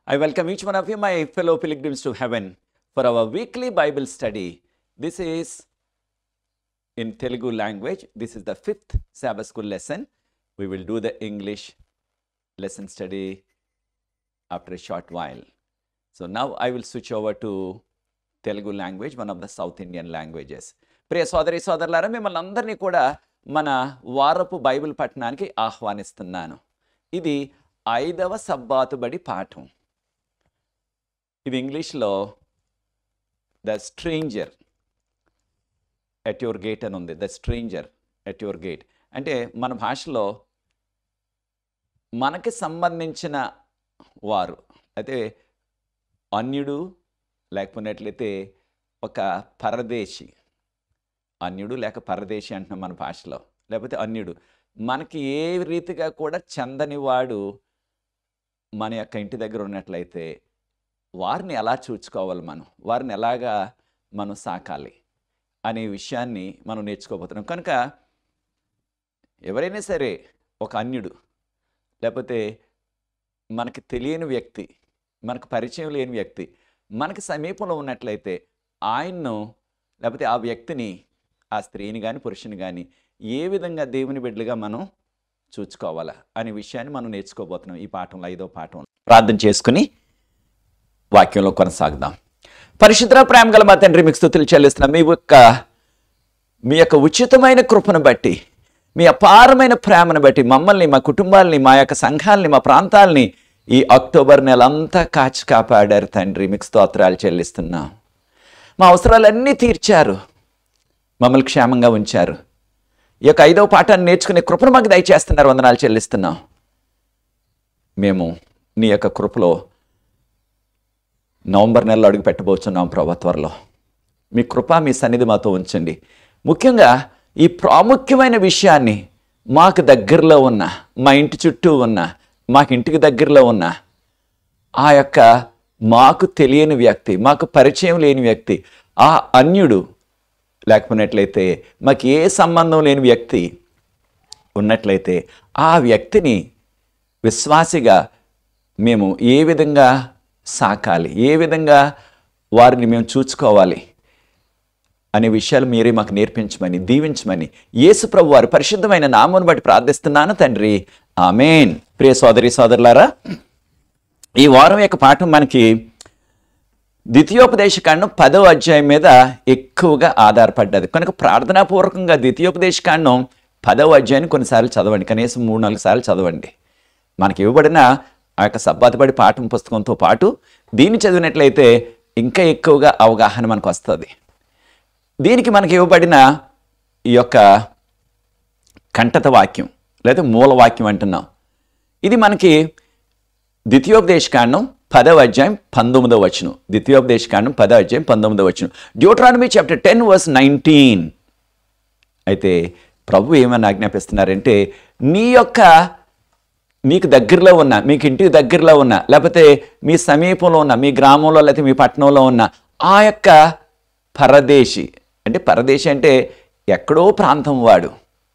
I welcome each one of you, my fellow pilgrims to heaven, for our weekly Bible study. This is in Telugu language. This is the fifth Sabbath school lesson. We will do the English lesson study after a short while. So now I will switch over to Telugu language, one of the South Indian languages. ప్రియ సోదరి సోదరులారా మిమ్మల్ని అందరినీ కూడా మన వారపు Bible పట్టణానికి ఆహ్వానిస్తున్నాను ఇది ఐదవ సబ్బాతుబడి పాఠం ఇది ఇంగ్లీష్లో the stranger at your gate అని ఉంది the stranger at your gate అంటే మన భాషలో మనకి సంబంధించిన వారు అయితే అన్యుడు లేకపోయినట్లయితే ఒక పరదేశి అన్యుడు లేక పరదేశి అంటున్నాం మన భాషలో లేకపోతే అన్యుడు మనకి ఏ రీతిగా కూడా చెందని వాడు మన యొక్క ఇంటి దగ్గర ఉన్నట్లయితే వారిని ఎలా చూసుకోవాలి మనం వారిని ఎలాగా మనం సాకాలి అనే విషయాన్ని మనం నేర్చుకోబోతున్నాం కనుక ఎవరైనా సరే ఒక అన్యుడు లేకపోతే మనకి తెలియని వ్యక్తి మనకు పరిచయం లేని వ్యక్తి మనకి సమీపంలో ఉన్నట్లయితే ఆయన్ను లేకపోతే ఆ వ్యక్తిని ఆ స్త్రీని కానీ పురుషుని కానీ ఏ విధంగా దేవుని బిడ్డలుగా మనం చూసుకోవాలా అనే విషయాన్ని మనం నేర్చుకోబోతున్నాం ఈ పాఠంలో ఐదో పాఠం ప్రార్థన చేసుకుని వాక్యంలో కొనసాగుదాం పరిశుద్ర ప్రేమ గల మా తండ్రి మీకు స్థుతులు చెల్లిస్తున్నాం మీ యొక్క మీ యొక్క ఉచితమైన కృపను బట్టి మీ అపారమైన ప్రేమను బట్టి మమ్మల్ని మా కుటుంబాలని మా యొక్క సంఘాలని మా ప్రాంతాలని ఈ అక్టోబర్ నెలంతా కాచి కాపాడారు తండ్రి మీకు స్తోత్రాలు చెల్లిస్తున్నాం మా అవసరాలన్నీ తీర్చారు మమ్మల్ని క్షేమంగా ఉంచారు ఈ యొక్క ఐదవ పాఠాన్ని నేర్చుకునే కృపను మాకు దయచేస్తున్నారు వందనాలు చెల్లిస్తున్నాం మేము నీ యొక్క కృపలో నవంబర్ నెలలో అడుగు పెట్టబోతున్నాం ప్రభా త్వరలో మీ కృప మీ సన్నిధి మాతో ఉంచండి ముఖ్యంగా ఈ ప్రాముఖ్యమైన విషయాన్ని మాకు దగ్గరలో ఉన్న మా ఇంటి చుట్టూ ఉన్న మాకు ఇంటికి దగ్గరలో ఉన్న ఆ యొక్క మాకు తెలియని వ్యక్తి మాకు పరిచయం లేని వ్యక్తి ఆ అన్యుడు లేకపోయినట్లయితే మాకు ఏ సంబంధం లేని వ్యక్తి ఉన్నట్లయితే ఆ వ్యక్తిని విశ్వాసిగా మేము ఏ విధంగా సాకాలి ఏ విధంగా వారిని మేము చూసుకోవాలి అనే విషయాలు మీరే మాకు నేర్పించమని దీవించమని యేసు ప్రభు వారి పరిశుద్ధమైన నామను బట్టి ప్రార్థిస్తున్నాను తండ్రి ఆమెన్ ప్రియ సోదరి సోదరులారా ఈ వారం యొక్క పాఠం మనకి ద్వితీయోపదేశ కాండం పదవ అధ్యాయం మీద ఎక్కువగా ఆధారపడ్డది కనుక ప్రార్థనాపూర్వకంగా ద్వితీయోపదేశ కాండం పదవ అధ్యాయాన్ని కొన్నిసార్లు చదవండి కనీసం మూడు నాలుగు సార్లు చదవండి మనకి ఇవ్వబడిన ఆ యొక్క సబ్బాతుబడి పాఠం పుస్తకంతో పాటు దీన్ని చదివినట్లయితే ఇంకా ఎక్కువగా అవగాహన మనకు వస్తుంది దీనికి మనకి ఇవ్వబడిన ఈ యొక్క కంఠత వాక్యం లేదా మూల వాక్యం అంటున్నాం ఇది మనకి ద్వితీయోపదేశకాండం పదవ అధ్యాయం పంతొమ్మిదవ వచనం ద్వితీయోపదేశకాండం పదవ అధ్యాయం పంతొమ్మిదవ వచనం Deuteronomy chapter ten verse nineteen అయితే ప్రభు ఏమని ఆజ్ఞాపిస్తున్నారంటే నీ యొక్క మీకు దగ్గరలో ఉన్న మీకు ఇంటికి దగ్గరలో ఉన్న లేకపోతే మీ సమీపంలో ఉన్న మీ గ్రామంలో లేకపోతే మీ పట్టణంలో ఉన్న ఆ యొక్క పరదేశి అంటే పరదేశి అంటే ఎక్కడో ప్రాంతం వాడు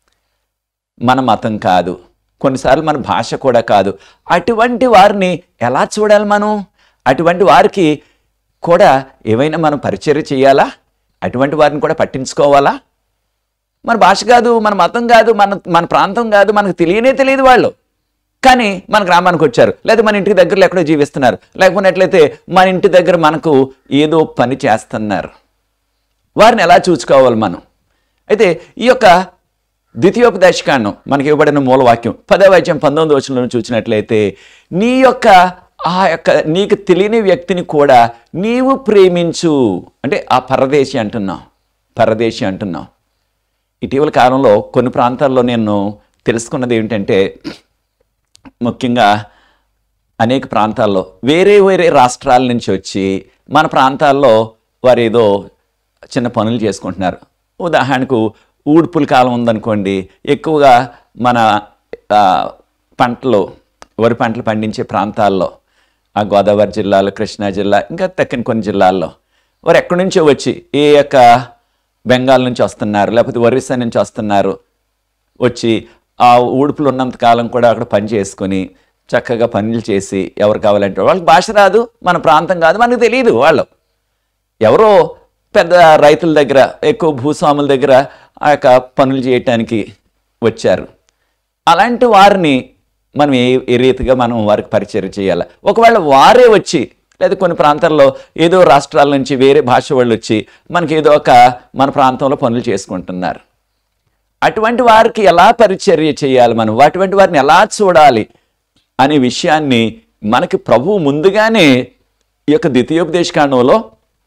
మన మతం కాదు కొన్నిసార్లు మన భాష కూడా కాదు అటువంటి వారిని ఎలా చూడాలి మనం అటువంటి వారికి కూడా ఏమైనా మనం పరిచర్య చేయాలా అటువంటి వారిని కూడా పట్టించుకోవాలా మన భాష కాదు మన మతం కాదు మన మన ప్రాంతం కాదు మనకు తెలియనే తెలియదు వాళ్ళు కానీ మన గ్రామానికి వచ్చారు లేదా మన ఇంటికి దగ్గరలో ఎక్కడో జీవిస్తున్నారు లేకపోయినట్లయితే మన ఇంటి దగ్గర మనకు ఏదో పని చేస్తున్నారు వారిని ఎలా చూసుకోవాలి మనం అయితే ఈ యొక్క ద్వితీయోపదేశకాండం మనకి ఇవ్వబడిన మూలవాక్యం పదవ అధ్యాయం పంతొమ్మిది వచనంలో చూసినట్లయితే నీ యొక్క ఆ యొక్క నీకు తెలియని వ్యక్తిని కూడా నీవు ప్రేమించు అంటే ఆ పరదేశి అంటున్నాం పరదేశి అంటున్నాం ఇటీవల కాలంలో కొన్ని ప్రాంతాల్లో నేను తెలుసుకున్నది ఏమిటంటే ముఖ్యంగా అనేక ప్రాంతాల్లో వేరే వేరే రాష్ట్రాల నుంచి వచ్చి మన ప్రాంతాల్లో వారు ఏదో చిన్న పనులు చేసుకుంటున్నారు ఉదాహరణకు ఊడ్పుల కాలం ఉందనుకోండి ఎక్కువగా మన ఆ, పంటలు వరి పంటలు పండించే ప్రాంతాల్లో ఆ గోదావరి జిల్లాలో కృష్ణా జిల్లా ఇంకా తక్కిన కొన్ని జిల్లాల్లో వారు ఎక్కడి నుంచో వచ్చి ఏ యొక్క బెంగాల్ నుంచి వస్తున్నారు లేకపోతే ఒరిస్సా నుంచి వస్తున్నారు వచ్చి ఆ ఊడుపులు ఉన్నంత కాలం కూడా అక్కడ పని చేసుకొని చక్కగా పనులు చేసి ఎవరు కావాలంటే వాళ్ళకి భాష రాదు మన ప్రాంతం కాదు మనకు తెలియదు వాళ్ళు ఎవరో పెద్ద రైతుల దగ్గర ఎక్కువ భూస్వాముల దగ్గర ఆ యొక్క పనులు చేయటానికి వచ్చారు అలాంటి వారిని మనం ఏ ఏ రీతిగా మనం వారికి పరిచయం చేయాలి ఒకవేళ వారే వచ్చి లేదా కొన్ని ప్రాంతాల్లో ఏదో రాష్ట్రాల నుంచి వేరే భాష వాళ్ళు వచ్చి మనకి ఏదో ఒక మన ప్రాంతంలో పనులు చేసుకుంటున్నారు అటువంటి వారికి ఎలా పరిచర్య చేయాలి మనం అటువంటి వారిని ఎలా చూడాలి అనే విషయాన్ని మనకి ప్రభువు ముందుగానే ఈ యొక్క ద్వితీయోపదేశకాండంలో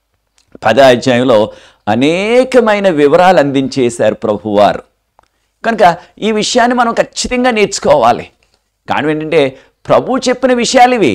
పద అధ్యాయంలో అనేకమైన వివరాలు అందించేశారు ప్రభువారు కనుక ఈ విషయాన్ని మనం ఖచ్చితంగా నేర్చుకోవాలి కారణం ఏంటంటే ప్రభు చెప్పిన విషయాలు ఇవి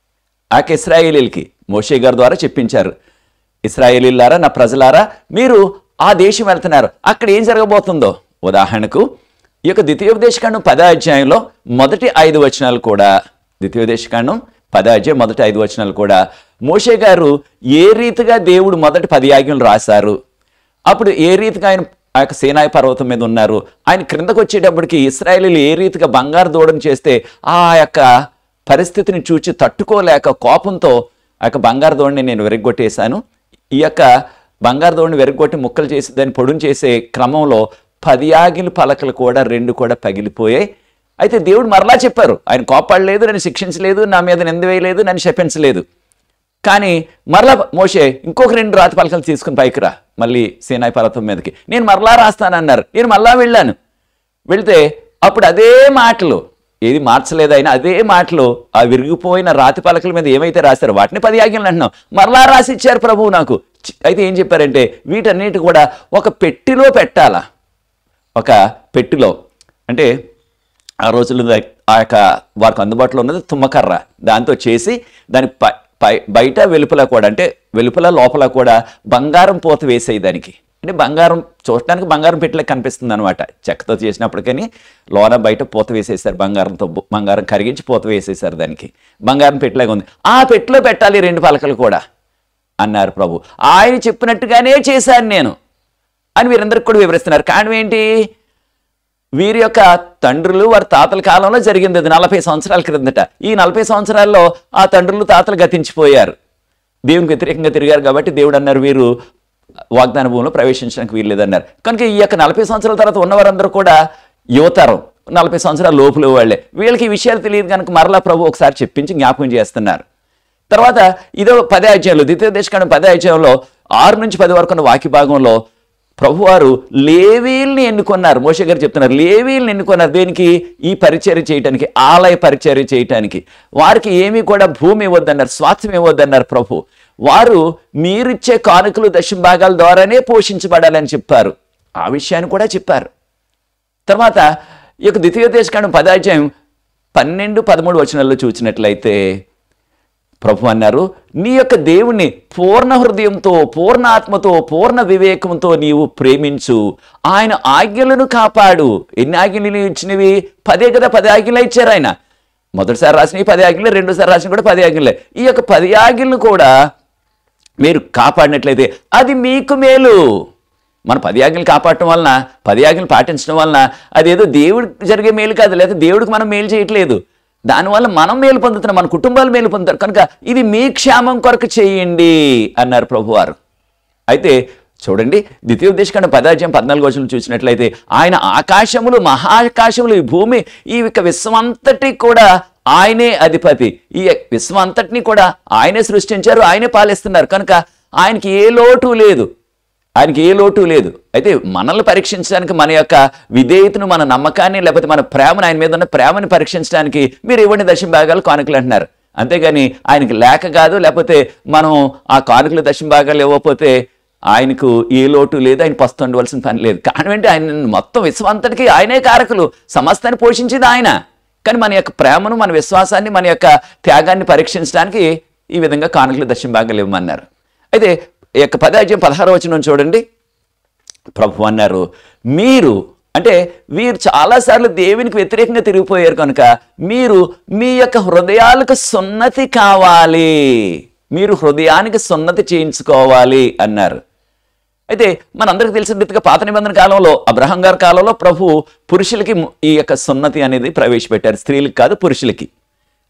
ఆ ఇస్రాయేలీలకి మోషే గారి ద్వారా చెప్పించారు ఇస్రాయేలీలారా నా ప్రజలారా మీరు ఆ దేశం వెళ్తున్నారు అక్కడ ఏం జరగబోతుందో ఉదాహరణకు ఈ యొక్క ద్వితీయోపదేశకాండం పద అధ్యాయంలో మొదటి ఐదు వచనాలు కూడా ద్వితీయోపదేశకాండం పద అధ్యాయం మొదటి ఐదు వచనాలు కూడా మోషే గారు ఏ రీతిగా దేవుడు మొదటి పది ఆజ్ఞలు రాశారు అప్పుడు ఏ రీతిగా ఆయన ఆ యొక్క సేనాయి పర్వతం మీద ఉన్నారు ఆయన క్రిందకు వచ్చేటప్పటికి ఇస్రాయేలీలు ఏ రీతిగా బంగారు దూడం చేస్తే ఆ యొక్క పరిస్థితిని చూచి తట్టుకోలేక కోపంతో ఆ యొక్క బంగారు దోడిని నేను వెరగొట్టేశాను ఈ యొక్క బంగారు దోడిని వెరగొట్టి ముక్కలు చేసి దాన్ని పొడును చేసే క్రమంలో పది ఆగిలి పలకలు కూడా రెండు కూడా పగిలిపోయాయి అయితే దేవుడు మరలా చెప్పారు ఆయన కోపాడలేదు నన్ను శిక్షించలేదు నా మీద నింద వేయలేదు నన్ను శపించలేదు కానీ మరలా మోషే ఇంకొక రెండు రాతి పలకలు తీసుకుని పైకి రా మళ్ళీ సేనాయి పర్వతం మీదకి నేను మరలా రాస్తానన్నారు నేను మరలా వెళ్ళాను వెళ్తే అప్పుడు అదే మాటలు ఏది మార్చలేదు ఆయన అదే మాటలు ఆ విరిగిపోయిన రాతి పలకల మీద ఏమైతే రాశారో వాటిని పది ఆజ్ఞలు అంటున్నాం మరలా రాసి ఇచ్చారు ప్రభువు నాకు చి- అయితే ఏం చెప్పారంటే వీటన్నిటి కూడా ఒక పెట్టిలో పెట్టాలా ఒక పెట్టిలో అంటే ఆ రోజుల్లో ఆ యొక్క వారికి అందుబాటులో ఉన్నది తుమ్మకర్ర దాంతో చేసి దాని పై పై బయట వెలుపల కూడా అంటే వెలుపల లోపల కూడా బంగారం పూత వేసేయి దానికి అంటే బంగారం చూడటానికి బంగారం పెట్టలే కనిపిస్తుంది అనమాట చెక్కతో చేసినప్పటికని లోన బయట పూత వేసేసారు బంగారంతో బు- బంగారం కరిగించి పూత వేసేసారు దానికి బంగారం పెట్టలేగా ఉంది ఆ పెట్టిలో పెట్టాలి రెండు పలకలు కూడా అన్నారు ప్రభు ఆయన చెప్పినట్టుగానే చేశాను నేను అని వీరందరికి కూడా వివరిస్తున్నారు కారణం ఏంటి వీరి యొక్క తండ్రులు వారి తాతల కాలంలో జరిగింది అది నలభై సంవత్సరాల క్రిందట ఈ నలభై సంవత్సరాల్లో ఆ తండ్రులు తాతలు గతించిపోయారు దేవునికి వ్యతిరేకంగా తిరిగారు కాబట్టి దేవుడు అన్నారు వీరు వాగ్దాన భూమిలో ప్రవేశించడానికి వీల్లేదన్నారు కనుక ఈ యొక్క నలభై సంవత్సరాల తర్వాత ఉన్నవారందరూ కూడా యువతరం నలభై సంవత్సరాల లోపల వాళ్ళే వీళ్ళకి ఈ విషయాలు తెలియదు కనుక మరలా ప్రభు ఒకసారి చెప్పించి జ్ఞాపకం చేస్తున్నారు తర్వాత ఇదో పదే అధ్యాయంలో ద్వితీయ దేశకాండం పదే అధ్యాయంలో ఆరు నుంచి పది వరకు ఉన్న వాక్య భాగంలో ప్రభువారు లేవీల్ని ఎన్నుకున్నారు మోషే గారు చెప్తున్నారు లేవీల్ని ఎన్నుకున్నారు దేనికి ఈ పరిచర్య చేయటానికి ఆలయ పరిచర్య చేయటానికి వారికి ఏమీ కూడా భూమి ఇవ్వద్దన్నారు స్వాస్థ్యం ఇవ్వద్దన్నారు ప్రభు వారు మీరిచ్చే కానుకలు దశమ భాగాల ద్వారానే పోషించబడాలని చెప్పారు ఆ విషయాన్ని కూడా చెప్పారు తర్వాత ఈ యొక్క ద్వితీయ దేశకాండం పదాధ్యాయం పన్నెండు పదమూడు వచనాల్లో చూసినట్లయితే ప్రభు అన్నారు నీ యొక్క దేవుణ్ణి పూర్ణ హృదయంతో పూర్ణ ఆత్మతో పూర్ణ వివేకంతో నీవు ప్రేమించు ఆయన ఆజ్ఞలను కాపాడు ఎన్ని ఆజ్ఞలు ఇచ్చినవి పదే కదా పది ఆజ్ఞలు ఇచ్చారు ఆయన మొదటిసారి రాసినవి పది ఆజ్ఞలు రెండోసారి రాసిన కూడా పది ఆజ్ఞలే ఈ యొక్క పది ఆజ్ఞలను కూడా మీరు కాపాడినట్లయితే అది మీకు మేలు మన పది ఆజ్ఞలు కాపాడటం వలన పది ఆజ్ఞలు పాటించడం వలన అదేదో దేవుడికి జరిగే మేలు కాదు లేదా దేవుడికి మనం మేలు చేయట్లేదు దానివల్ల మనం మేలు పొందుతున్నాం మన కుటుంబాలు మేలు పొందుతారు కనుక ఇది మీ క్షేమం కొరకు చేయండి అన్నారు ప్రభువారు అయితే చూడండి ద్వితీయోపదేశకాండ పదాధ్యాయం పద్నాలుగు వచనం చూసినట్లయితే ఆయన ఆకాశములు మహాకాశములు ఈ భూమి ఈ యొక్క విశ్వమంతటి కూడా ఆయనే అధిపతి ఈ విశ్వం అంతటిని కూడా ఆయనే సృష్టించారు ఆయనే పాలిస్తున్నారు కనుక ఆయనకి ఏ లోటు లేదు ఆయనకి ఏ లోటు లేదు అయితే మనల్ని పరీక్షించడానికి మన యొక్క విధేయతను మన నమ్మకాన్ని లేకపోతే మన ప్రేమను ఆయన మీద ఉన్న ప్రేమని పరీక్షించడానికి మీరు ఇవ్వండి దశమ భాగాలు కానుకలు అంటున్నారు అంతేగాని ఆయనకి లేక కాదు లేకపోతే మనం ఆ కానుకలు దశమ భాగాలు ఇవ్వకపోతే ఆయనకు ఏ లోటు లేదు ఆయన పస్తు ఉండవలసిన పని లేదు కారణం ఏంటి ఆయన మొత్తం విశ్వంతటికి ఆయనే కారకులు సమస్తాన్ని పోషించేది ఆయన కానీ మన యొక్క ప్రేమను మన విశ్వాసాన్ని మన యొక్క త్యాగాన్ని పరీక్షించడానికి ఈ విధంగా కానుకలు దశమ భాగాలు ఇవ్వమన్నారు అయితే ఈ యొక్క పదాజ్యం పదహారు వచనం చూడండి ప్రభు అన్నారు మీరు అంటే వీరు చాలాసార్లు దేవునికి వ్యతిరేకంగా తిరిగిపోయారు కనుక మీరు మీ యొక్క హృదయాలకు సున్నతి కావాలి మీరు హృదయానికి సున్నతి చేయించుకోవాలి అన్నారు అయితే మనందరికీ తెలిసిన రీతిగా పాత నిబంధన కాలంలో అబ్రహం గారి కాలంలో ప్రభు పురుషులకి ము- ఈ యొక్క సున్నతి అనేది ప్రవేశపెట్టారు స్త్రీలకు కాదు పురుషులకి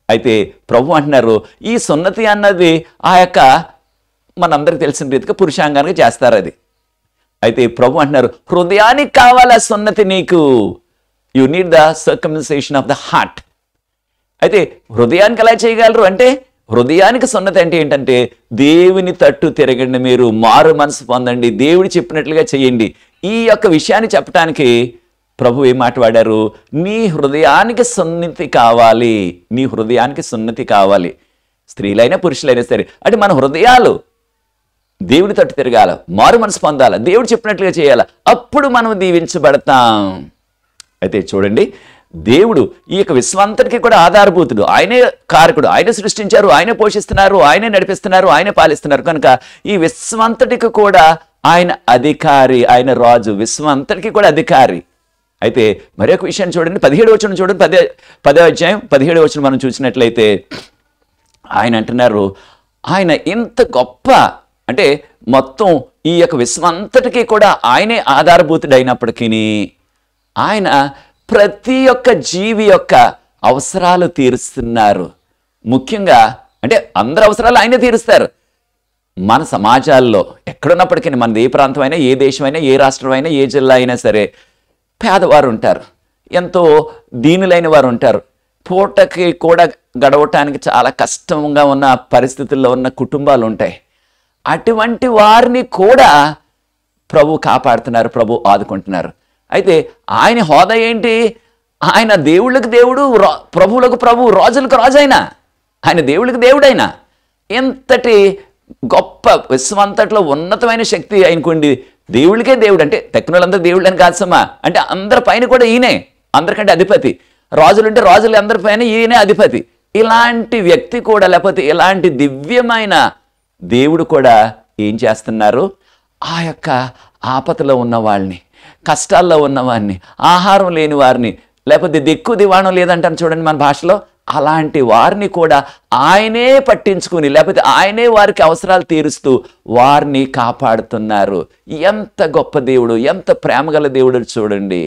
అయితే ప్రభు అంటున్నారు ఈ సున్నతి అన్నది ఆ యొక్క మనందరికి తెలిసిన రీతిగా పురుషాంగానికి చేస్తారు అది అయితే ప్రభు అంటున్నారు హృదయానికి కావాలా సున్నతి నీకు you need the circumcision of the heart అయితే హృదయానికి ఎలా చేయగలరు అంటే హృదయానికి సున్నతి అంటే ఏంటంటే దేవుని తట్టు తిరగండి మీరు మారు మనసు పొందండి దేవుడు చెప్పినట్లుగా చేయండి ఈ యొక్క విషయాన్ని చెప్పడానికి ప్రభు ఏం మాట్లాడారు నీ హృదయానికి సున్నతి కావాలి నీ హృదయానికి సున్నతి కావాలి స్త్రీలైనా పురుషులైనా సరే అంటే మన హృదయాలు దేవుడి తట్టు తిరగాల మారు మనసు పొందాల దేవుడు చెప్పినట్లుగా చేయాల అప్పుడు మనం దీవించబడతాం అయితే చూడండి దేవుడు ఈ యొక్క విశ్వంతటికి కూడా ఆధారభూతుడు ఆయనే కారకుడు ఆయన సృష్టించారు ఆయనే పోషిస్తున్నారు ఆయనే నడిపిస్తున్నారు ఆయనే పాలిస్తున్నారు కనుక ఈ విశ్వంతటికి కూడా ఆయన అధికారి ఆయన రాజు విశ్వంతటికి కూడా అధికారి అయితే మరొక విషయాన్ని చూడండి పదిహేడు వచ్చిన చూడండి పదే పదో అధ్యాయం పదిహేడు వచ్చిన మనం చూసినట్లయితే ఆయన అంటున్నారు ఆయన ఇంత గొప్ప అంటే మొత్తం ఈ యొక్క విశ్వంతటికి కూడా ఆయనే ఆధారభూతుడైనప్పటికీ ఆయన ప్రతి ఒక్క జీవి యొక్క అవసరాలు తీరుస్తున్నారు ముఖ్యంగా అంటే అందరి అవసరాలు ఆయనే తీరుస్తారు మన సమాజాల్లో ఎక్కడున్నప్పటికీ మనది ఏ ప్రాంతం అయినా ఏ దేశమైనా ఏ రాష్ట్రం అయినా ఏ జిల్లా అయినా సరే పేదవారు ఉంటారు ఎంతో దీనులైన వారు ఉంటారు పూటకి కూడా గడవటానికి చాలా కష్టంగా ఉన్న పరిస్థితుల్లో ఉన్న కుటుంబాలు ఉంటాయి అటువంటి వారిని కూడా ప్రభు కాపాడుతున్నారు ప్రభు ఆదుకుంటున్నారు అయితే ఆయన హోదా ఏంటి ఆయన దేవుళ్ళకి దేవుడు రా- ప్రభువులకు ప్రభు రాజులకు రాజైనా ఆయన దేవుళ్ళకి దేవుడైనా ఎంతటి గొప్ప విశ్వంతట్లో ఉన్నతమైన శక్తి ఆయనకుండి దేవుళ్ళకే దేవుడు అంటే టెక్నాలజీ దేవుళ్ళు అని కాదు సమా అంటే అందరి పైన కూడా ఈయనే అందరికంటే అధిపతి రాజులుంటే రాజులు అందరి పైన ఈయనే అధిపతి ఇలాంటి వ్యక్తి కూడా లేకపోతే ఇలాంటి దివ్యమైన దేవుడు కూడా ఏం చేస్తున్నారు ఆ యొక్క ఆపదలో ఉన్న వాళ్ళని కష్టాల్లో ఉన్న వారిని ఆహారం లేని వారిని లేకపోతే దిక్కు దివాణం లేదంటాను చూడండి మన భాషలో అలాంటి వారిని కూడా ఆయనే పట్టించుకుని లేకపోతే ఆయనే వారికి అవసరాలు తీరుస్తూ వారిని కాపాడుతున్నారు ఎంత గొప్ప దేవుడు ఎంత ప్రేమగల దేవుడు చూడండి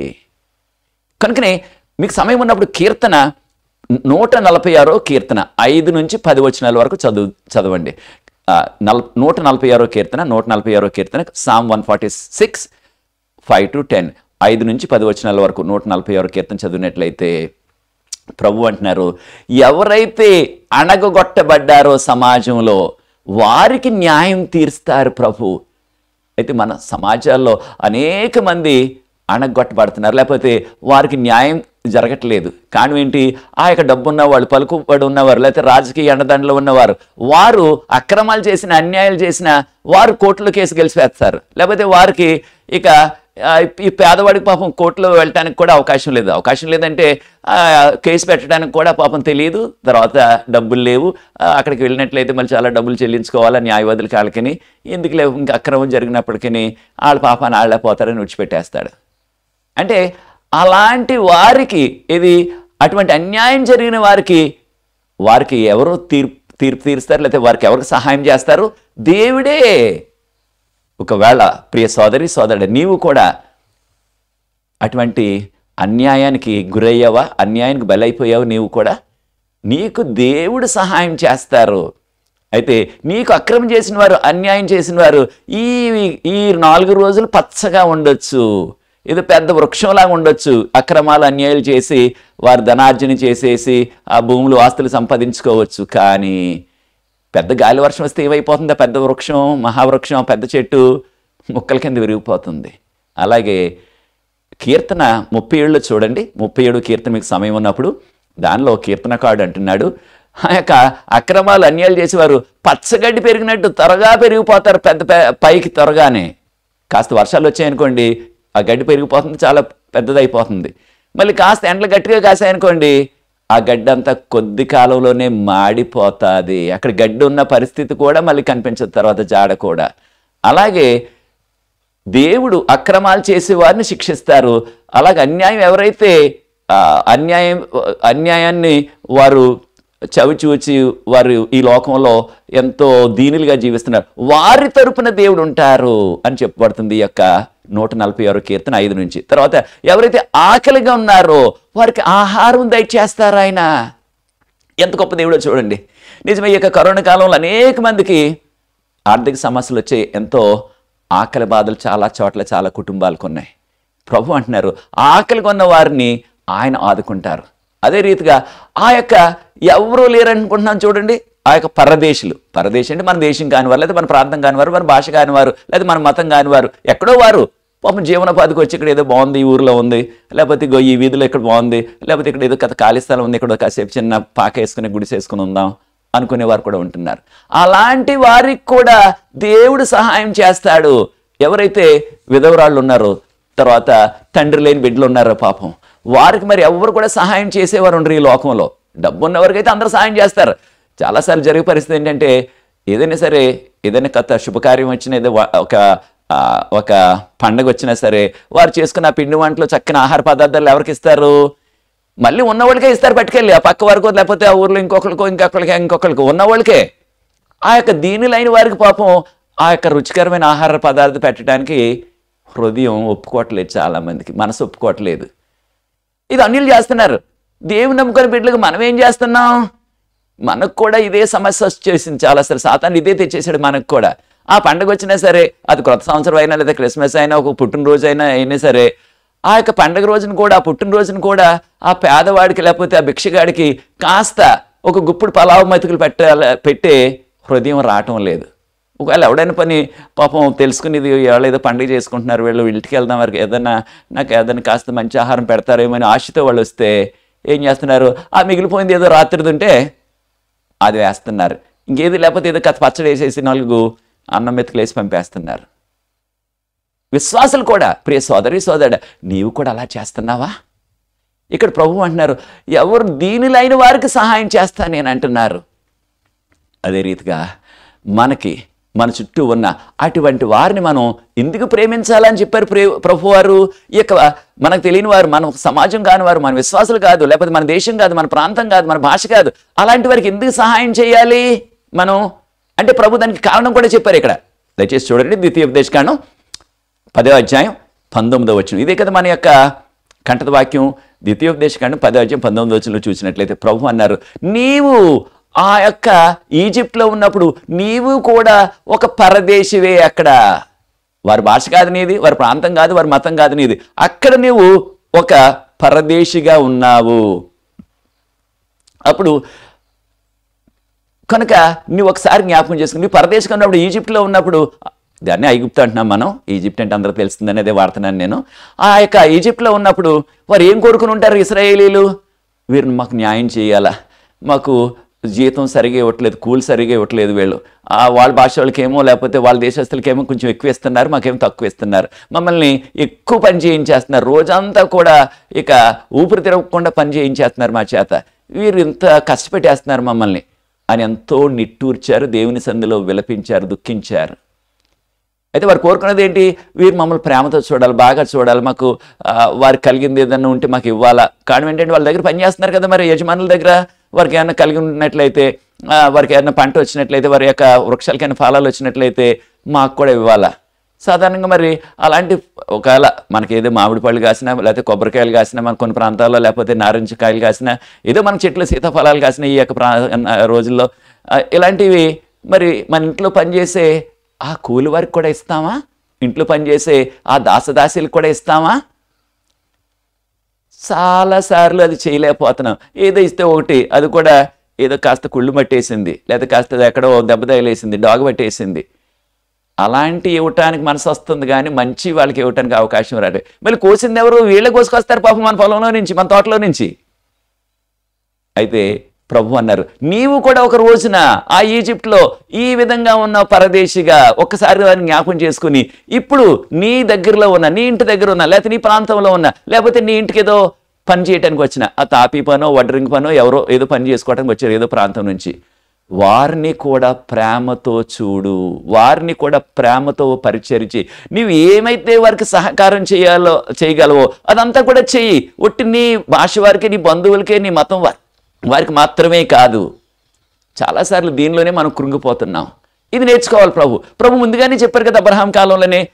కనుకనే మీకు సమయం ఉన్నప్పుడు కీర్తన నూట నలభై ఆరో కీర్తన ఐదు నుంచి పది వచనాల వరకు చదువు చదవండి ఆ, నల్ నూట నలభై ఆరో కీర్తన నూట నలభై ఆరో కీర్తన psalm one forty six five to ten ఐదు నుంచి పది వచనాల వరకు నూట నలభై ఆరో కీర్తన చదివినట్లయితే ప్రభు అంటున్నారు ఎవరైతే అణగగొట్టబడ్డారో సమాజంలో వారికి న్యాయం తీరుస్తారు ప్రభు అయితే మన సమాజాల్లో అనేక మంది అణగొట్టబడుతున్నారు లేకపోతే వారికి న్యాయం జరగట్లేదు కారణం ఏంటి ఆ యొక్క డబ్బు ఉన్నవాళ్ళు పలుకుబడి ఉన్నవారు లేకపోతే రాజకీయ అండదండలో ఉన్నవారు వారు అక్రమాలు చేసిన అన్యాయాలు చేసిన వారు కోర్టులో కేసు గెలిచివేస్తారు లేకపోతే వారికి ఇక ఆ, ఈ పేదవాడికి పాపం కోర్టులో వెళ్ళటానికి కూడా అవకాశం లేదు అవకాశం లేదంటే ఆ, కేసు పెట్టడానికి కూడా పాపం తెలియదు తర్వాత డబ్బులు లేవు ఆ, అక్కడికి వెళ్ళినట్లయితే మళ్ళీ చాలా డబ్బులు చెల్లించుకోవాలా న్యాయవాదుల కాళ్ళకని ఎందుకు లేవు ఇంకా అక్రమం జరిగినప్పటికీ వాళ్ళ పాపాన్ని వాళ్ళే పోతారని విడిచిపెట్టేస్తాడు అంటే అలాంటి వారికి ఇది అటువంటి అన్యాయం జరిగిన వారికి వారికి ఎవరు తీర్పు తీర్పు తీరుస్తారు లేకపోతే వారికి ఎవరికి సహాయం చేస్తారు దేవుడే ఒకవేళ ప్రియ సోదరి సోదరుడు నీవు కూడా అటువంటి అన్యాయానికి గురయ్యావా అన్యాయానికి బలైపోయావు నీవు కూడా నీకు దేవుడు సహాయం చేస్తారు అయితే నీకు అక్రమం చేసిన వారు అన్యాయం చేసిన వారు ఈ ఈ నాలుగు రోజులు పచ్చగా ఉండొచ్చు ఇది పెద్ద వృక్షంలాగా ఉండొచ్చు అక్రమాలు అన్యాయాలు చేసి వారు ధనార్జన చేసేసి ఆ భూములు ఆస్తులు సంపాదించుకోవచ్చు కానీ పెద్ద గాలి వర్షం వస్తే ఏమైపోతుంది ఆ పెద్ద వృక్షం మహావృక్షం ఆ పెద్ద చెట్టు ముక్కల కింద విరిగిపోతుంది అలాగే కీర్తన ముప్పై ఏళ్ళు చూడండి ముప్పై ఏడు కీర్తన మీకు సమయం ఉన్నప్పుడు దానిలో కీర్తనకాడు అంటున్నాడు ఆ యొక్క అక్రమాలు అన్యాయాలు చేసేవారు పచ్చగడ్డి పెరిగినట్టు త్వరగా పెరిగిపోతారు పెద్ద పె- పైకి త్వరగానే కాస్త వర్షాలు వచ్చాయనుకోండి ఆ గడ్డి పెరిగిపోతుంది చాలా పెద్దదైపోతుంది మళ్ళీ కాస్త ఎండలు గట్టిగా కాసాయనుకోండి ఆ గడ్డి అంతా కొద్ది కాలంలోనే మాడిపోతుంది అక్కడ గడ్డి ఉన్న పరిస్థితి కూడా మళ్ళీ కనిపించదు తర్వాత జాడ కూడా అలాగే దేవుడు అక్రమాలు చేసే వారిని శిక్షిస్తారు అలాగే అన్యాయం ఎవరైతే ఆ, అన్యాయం అన్యాయాన్ని వారు చవిచూచి వారు ఈ లోకంలో ఎంతో దీనులుగా జీవిస్తున్నారు వారి తరపున దేవుడు ఉంటారు అని చెప్పబడుతుంది ఈ యొక్క నూట నలభై ఆరు కీర్తన ఐదు నుంచి తర్వాత ఎవరైతే ఆకలిగా ఉన్నారో వారికి ఆహారం దయచేస్తారు ఆయన ఎంత గొప్ప దేవుడో చూడండి నిజమే ఈ యొక్క కరోనా కాలంలో అనేక మందికి ఆర్థిక సమస్యలు వచ్చాయి ఎంతో ఆకలి బాధలు చాలా చోట్ల చాలా కుటుంబాలకు ఉన్నాయి ప్రభు అంటున్నారు ఆకలి కొన్న వారిని ఆయన ఆదుకుంటారు అదే రీతిగా ఆ యొక్క ఎవరూ లేరనుకుంటున్నాం చూడండి ఆ యొక్క పరదేశులు పరదేశి అంటే మన దేశం కానివారు లేదా మన ప్రాంతం కానివారు మన భాష కానివారు లేదా మన మతం కానివారు ఎక్కడో వారు పాపం జీవనోపాధికి వచ్చి ఇక్కడ ఏదో బాగుంది ఈ ఊర్లో ఉంది లేకపోతే ఇగో ఈ వీధిలో ఇక్కడ బాగుంది లేకపోతే ఇక్కడ ఏదో కథ ఖాళీ స్థలం ఉంది ఇక్కడ కాసేపు చిన్న పాక వేసుకుని గుడిసె వేసుకుని ఉందాం అనుకునే వారు కూడా ఉంటున్నారు అలాంటి వారికి కూడా దేవుడు సహాయం చేస్తాడు ఎవరైతే విధవరాళ్ళు ఉన్నారో తర్వాత తండ్రి లేని బిడ్డలు ఉన్నారో పాపం వారికి మరి ఎవరు కూడా సహాయం చేసేవారు ఉండరు ఈ లోకంలో డబ్బు ఉన్నవారికైతే అందరూ సహాయం చేస్తారు చాలాసార్లు జరిగే పరిస్థితి ఏంటంటే ఏదైనా సరే ఏదైనా కథ శుభకార్యం వచ్చిన ఏదో వా- ఒక ఆ, ఒక పండగ వచ్చినా సరే వారు చేసుకున్న ఆ పిండి వంటలు చక్కని ఆహార పదార్థాలు ఎవరికి ఇస్తారు మళ్ళీ ఉన్నవాళ్ళకే ఇస్తారు పట్టుకెళ్ళి ఆ పక్క వరకు లేకపోతే ఆ ఊర్లో ఇంకొకరికో ఇంకొకరికి ఇంకొకరికి ఉన్నవాళ్ళకే ఆ యొక్క దీనిలైన వారికి పాపం ఆ యొక్క రుచికరమైన ఆహార పదార్థం పెట్టడానికి హృదయం ఒప్పుకోవట్లేదు చాలామందికి మనసు ఒప్పుకోవట్లేదు ఇది అన్యులు చేస్తున్నారు దేవుని నమ్ముకొని బిడ్డలకు మనం ఏం చేస్తున్నాం మనకు కూడా ఇదే సమస్య వచ్చేసింది చాలా సరే సాతాన్ని ఇదే తెచ్చేసాడు మనకు కూడా ఆ పండుగ వచ్చినా సరే అది కొత్త సంవత్సరం అయినా లేదా క్రిస్మస్ అయినా ఒక పుట్టినరోజు అయినా అయినా సరే ఆ యొక్క పండుగ రోజున కూడా ఆ పుట్టినరోజున కూడా ఆ పేదవాడికి లేకపోతే ఆ భిక్షగాడికి కాస్త ఒక గుప్పుడు పలావు మెతుకులు పెట్టాల పెట్టే హృదయం రావటం లేదు ఒకవేళ ఎవడైనా పని పాపం తెలుసుకునేది ఎవరు ఏదో పండుగ చేసుకుంటున్నారు వీళ్ళు ఇంటికి వెళ్దాం వారికి ఏదైనా నాకు ఏదైనా కాస్త మంచి ఆహారం పెడతారేమో అని ఆశతో వాళ్ళు వస్తే ఏం చేస్తున్నారు ఆ మిగిలిపోయింది ఏదో రాత్రిది ఉంటే అది వేస్తున్నారు ఇంకేది లేకపోతే ఏదో కథ పచ్చడి వేసేసి నాలుగు అన్నం మెతుకులు వేసి పంపేస్తున్నారు విశ్వాసులు కూడా ప్రియ సోదరి సోదరుడు నీవు కూడా అలా చేస్తున్నావా ఇక్కడ ప్రభు అంటున్నారు ఎవరు దీనిలైన వారికి సహాయం చేస్తా నేను అంటున్నారు అదే రీతిగా మనకి మన చుట్టూ ఉన్న అటువంటి వారిని మనం ఎందుకు ప్రేమించాలని చెప్పారు ప్రే ప్రభువారు ఈ యొక్క మనకు తెలియని వారు మన సమాజం కాని వారు మన విశ్వాసులు కాదు లేకపోతే మన దేశం కాదు మన ప్రాంతం కాదు మన భాష కాదు అలాంటి వారికి ఎందుకు సహాయం చేయాలి మనం అంటే ప్రభు దానికి కారణం కూడా చెప్పారు ఇక్కడ దయచేసి చూడండి ద్వితీయోపదేశకాండం పదో అధ్యాయం పంతొమ్మిదో వచ్చిన ఇదే కదా మన యొక్క కంఠత వాక్యం ద్వితీయోపదేశకాండం పదో అధ్యాయం పంతొమ్మిదో వచ్చినలో చూసినట్లయితే ప్రభు అన్నారు నీవు ఆ యొక్క ఈజిప్ట్లో ఉన్నప్పుడు నీవు కూడా ఒక పరదేశివే అక్కడ వారి భాష కాదు నీది వారి ప్రాంతం కాదు వారి మతం కాదు నీది అక్కడ నీవు ఒక పరదేశిగా ఉన్నావు అప్పుడు కనుక నువ్వు ఒకసారి జ్ఞాపకం చేసుకుని నువ్వు పరదేశంగా ఉన్నప్పుడు ఈజిప్ట్లో ఉన్నప్పుడు దాన్ని ఐగుప్తు అంటున్నాం మనం ఈజిప్ట్ అంటే అందరూ తెలుస్తుందని అదే వాడుతున్నాను నేను ఆ యొక్క ఈజిప్ట్లో ఉన్నప్పుడు వారు ఏం కోరుకుని ఉంటారు ఇస్రాయేలీలు వీరిని మాకు న్యాయం చేయాలా మాకు జీతం సరిగా ఇవ్వట్లేదు కూలి సరిగా ఇవ్వట్లేదు వీళ్ళు ఆ వాళ్ళ భాష వాళ్ళకేమో లేకపోతే వాళ్ళ దేశస్తులకేమో కొంచెం ఎక్కువ ఇస్తున్నారు మాకేమో తక్కువ ఇస్తున్నారు మమ్మల్ని ఎక్కువ పని చేయించేస్తున్నారు రోజంతా కూడా ఇక ఊపిరి తిరగకుండా పని చేయించేస్తున్నారు మా చేత వీరు ఇంత కష్టపెట్టేస్తున్నారు మమ్మల్ని అని ఎంతో నిట్టూర్చారు దేవుని సంధిలో విలపించారు దుఃఖించారు అయితే వారు కోరుకున్నది ఏంటి వీరు మమ్మల్ని ప్రేమతో చూడాలి బాగా చూడాలి మాకు ఆ, వారికి కలిగింది ఏదన్నా ఉంటే మాకు ఇవ్వాలా కారణం ఏంటంటే వాళ్ళ దగ్గర పని చేస్తున్నారు కదా మరి యజమానుల దగ్గర వారికి ఏమైనా కలిగి ఉన్నట్లయితే ఆ, వారికి ఏమైనా పంట వచ్చినట్లయితే వారి యొక్క వృక్షాలకైనా ఫలాలు వచ్చినట్లయితే మాకు కూడా ఇవ్వాలా సాధారణంగా మరి అలాంటి ఒకవేళ మనకి ఏదో మామిడి పళ్ళు కాసినా లేకపోతే కొబ్బరికాయలు కాసినా మన కొన్ని ప్రాంతాల్లో లేకపోతే నారింజ కాయలు కాసినా ఏదో మన చెట్లు సీతాఫలాలు కాసినా ఈ యొక్క ప్రా రోజుల్లో ఆ, ఇలాంటివి మరి మన ఇంట్లో పనిచేసే ఆ కూలి వారికి కూడా ఇస్తామా ఇంట్లో పనిచేసే ఆ దాసదాసీలకు కూడా ఇస్తామా చాలాసార్లు అది చేయలేకపోతున్నాం ఏదో ఇస్తే ఒకటి అది కూడా ఏదో కాస్త కుళ్ళు పట్టేసింది లేదా కాస్త ఎక్కడో దెబ్బ తగిలేసింది డాగ్ పట్టేసింది అలాంటి ఇవ్వటానికి మనసు వస్తుంది కానీ మంచి వాళ్ళకి ఇవ్వటానికి అవకాశం రాదు మళ్ళీ కోసింది ఎవరు వీళ్ళే కోసుకొస్తారు పాపం మన పొలంలో నుంచి మన తోటలో నుంచి అయితే ప్రభు అన్నారు నీవు కూడా ఒక రోజున ఆ ఈజిప్ట్లో ఈ విధంగా ఉన్న పరదేశిగా ఒక్కసారి వారిని జ్ఞాపకం చేసుకుని ఇప్పుడు నీ దగ్గరలో ఉన్న నీ ఇంటి దగ్గర ఉన్న లేకపోతే నీ ప్రాంతంలో ఉన్న లేకపోతే నీ ఇంటికి ఏదో పని చేయడానికి వచ్చిన ఆ తాపీ పనో వడ్రింగ్ పనో ఎవరో ఏదో పని చేసుకోవడానికి వచ్చారు ఏదో ప్రాంతం నుంచి వారిని కూడా ప్రేమతో చూడు వారిని కూడా ప్రేమతో పరిచరించి నీవు ఏమైతే వారికి సహకారం చేయాలో చేయగలవో అదంతా కూడా చెయ్యి ఒట్టి నీ భాష వారికి నీ బంధువులకే నీ మతం వారి వారికి మాత్రమే కాదు చాలాసార్లు దీనిలోనే మనం కృంగిపోతున్నాం ఇది నేర్చుకోవాలి ప్రభు ప్రభు ముందుగానే చెప్పారు కదా అబ్రహాం కాలంలోనే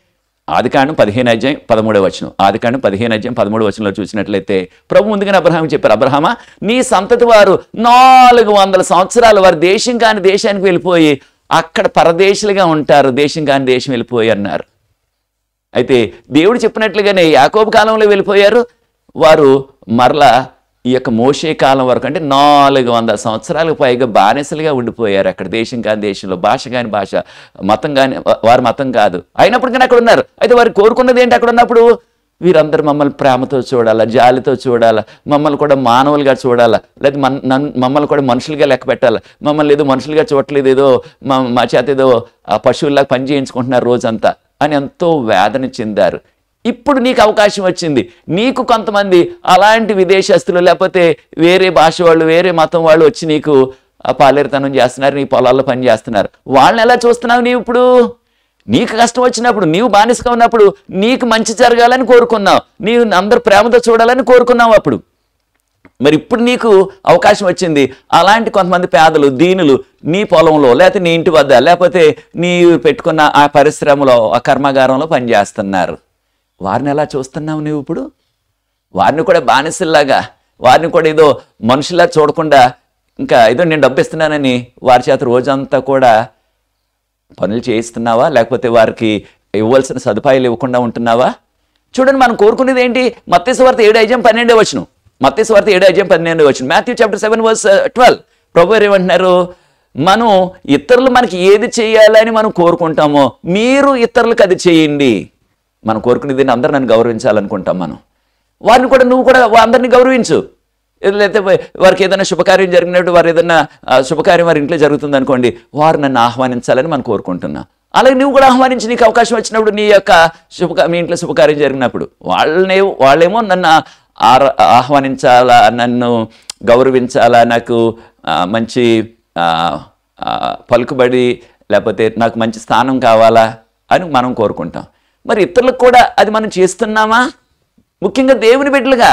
ఆది కాండం పదిహేను అధ్యాయం పదమూడవ వచనం ఆది కాండం పదిహేను అధ్యాయం పదమూడవ వచనంలో చూసినట్లయితే ప్రభు ముందుగానే అబ్రహాం చెప్పారు అబ్రహమా నీ సంతతి వారు నాలుగు వందల సంవత్సరాలు వారు దేశం కాని దేశానికి వెళ్ళిపోయి అక్కడ పరదేశులుగా ఉంటారు దేశం కాని దేశం వెళ్ళిపోయి అన్నారు అయితే దేవుడు చెప్పినట్లుగానే యాకోబు కాలంలో వెళ్ళిపోయారు వారు మరలా ఈ యొక్క మోషే కాలం వరకు అంటే నాలుగు వందల సంవత్సరాలకు పైగా బానిసలుగా ఉండిపోయారు అక్కడ దేశం కాని దేశంలో భాష కాని భాష మతం కాని వారి మతం కాదు అయినప్పటికీ అక్కడ ఉన్నారు అయితే వారు కోరుకున్నది ఏంటి అక్కడ ఉన్నప్పుడు వీరందరూ మమ్మల్ని ప్రేమతో చూడాలా జాలితో చూడాలా మమ్మల్ని కూడా మానవులుగా చూడాలా లేదా మన నన్ను మమ్మల్ని కూడా మనుషులుగా లెక్క పెట్టాలి మమ్మల్ని ఏదో మనుషులుగా చూడట్లేదు ఏదో మా మా చేత ఏదో ఆ పశువుల్లాగా పని చేయించుకుంటున్నారు రోజంతా అని ఎంతో వేదన చెందారు ఇప్పుడు నీకు అవకాశం వచ్చింది నీకు కొంతమంది అలాంటి విదేశస్తులు లేకపోతే వేరే భాష వాళ్ళు వేరే మతం వాళ్ళు వచ్చి నీకు ఆ పాలేరుతనం చేస్తున్నారు నీ పొలాల్లో పని చేస్తున్నారు వాళ్ళని ఎలా చూస్తున్నావు నీవు ఇప్పుడు నీకు కష్టం వచ్చినప్పుడు నీవు బానిసగా ఉన్నప్పుడు నీకు మంచి జరగాలని కోరుకున్నావు నీవు అందరు ప్రేమతో చూడాలని కోరుకున్నావు అప్పుడు మరి ఇప్పుడు నీకు అవకాశం వచ్చింది అలాంటి కొంతమంది పేదలు దీనులు నీ పొలంలో లేకపోతే నీ ఇంటి వద్ద లేకపోతే నీ పెట్టుకున్న ఆ పరిశ్రమలో ఆ కర్మాగారంలో పనిచేస్తున్నారు వారిని ఎలా చూస్తున్నావు నువ్వు ఇప్పుడు వారిని కూడా బానిసల్లాగా వారిని కూడా ఏదో మనుషులా చూడకుండా ఇంకా ఏదో నేను డబ్బు ఇస్తున్నానని వారి చేత రోజంతా కూడా పనులు చేయిస్తున్నావా లేకపోతే వారికి ఇవ్వాల్సిన సదుపాయాలు ఇవ్వకుండా ఉంటున్నావా చూడండి మనం కోరుకునేది ఏంటి మత్స్యవార్త ఏడు అధ్యాయం పన్నెండే వచ్చును మత్స్యవార్త ఏడు అధ్యాయం పన్నెండు వచ్చును Matthew chapter seven verse twelve ప్రభు వారు ఏమంటున్నారు మనం ఇతరులు మనకి ఏది చేయాలని మనం కోరుకుంటామో మీరు ఇతరులకు అది చేయండి మనం కోరుకునేది ఏంటి? అందరూ నన్ను గౌరవించాలనుకుంటాం మనం వారిని కూడా నువ్వు కూడా అందరిని గౌరవించు లేకపోతే వారికి ఏదైనా శుభకార్యం జరిగినట్టు వారు ఏదైనా ఆ, శుభకార్యం వారి ఇంట్లో జరుగుతుంది అనుకోండి వారు నన్ను ఆహ్వానించాలని మనం కోరుకుంటున్నా అలాగే నువ్వు కూడా ఆహ్వానించి నీకు అవకాశం వచ్చినప్పుడు నీ యొక్క శుభ మీ ఇంట్లో శుభకార్యం జరిగినప్పుడు వాళ్ళనే వాళ్ళేమో నన్ను ఆర- ఆహ్వానించాలా నన్ను గౌరవించాలా నాకు ఆ, మంచి ఆ, ఆ, పలుకుబడి లేకపోతే నాకు మంచి స్థానం కావాలా అని మనం కోరుకుంటాం మరి ఇతరులకు కూడా అది మనం చేస్తున్నామా ముఖ్యంగా దేవుని బిడ్డలుగా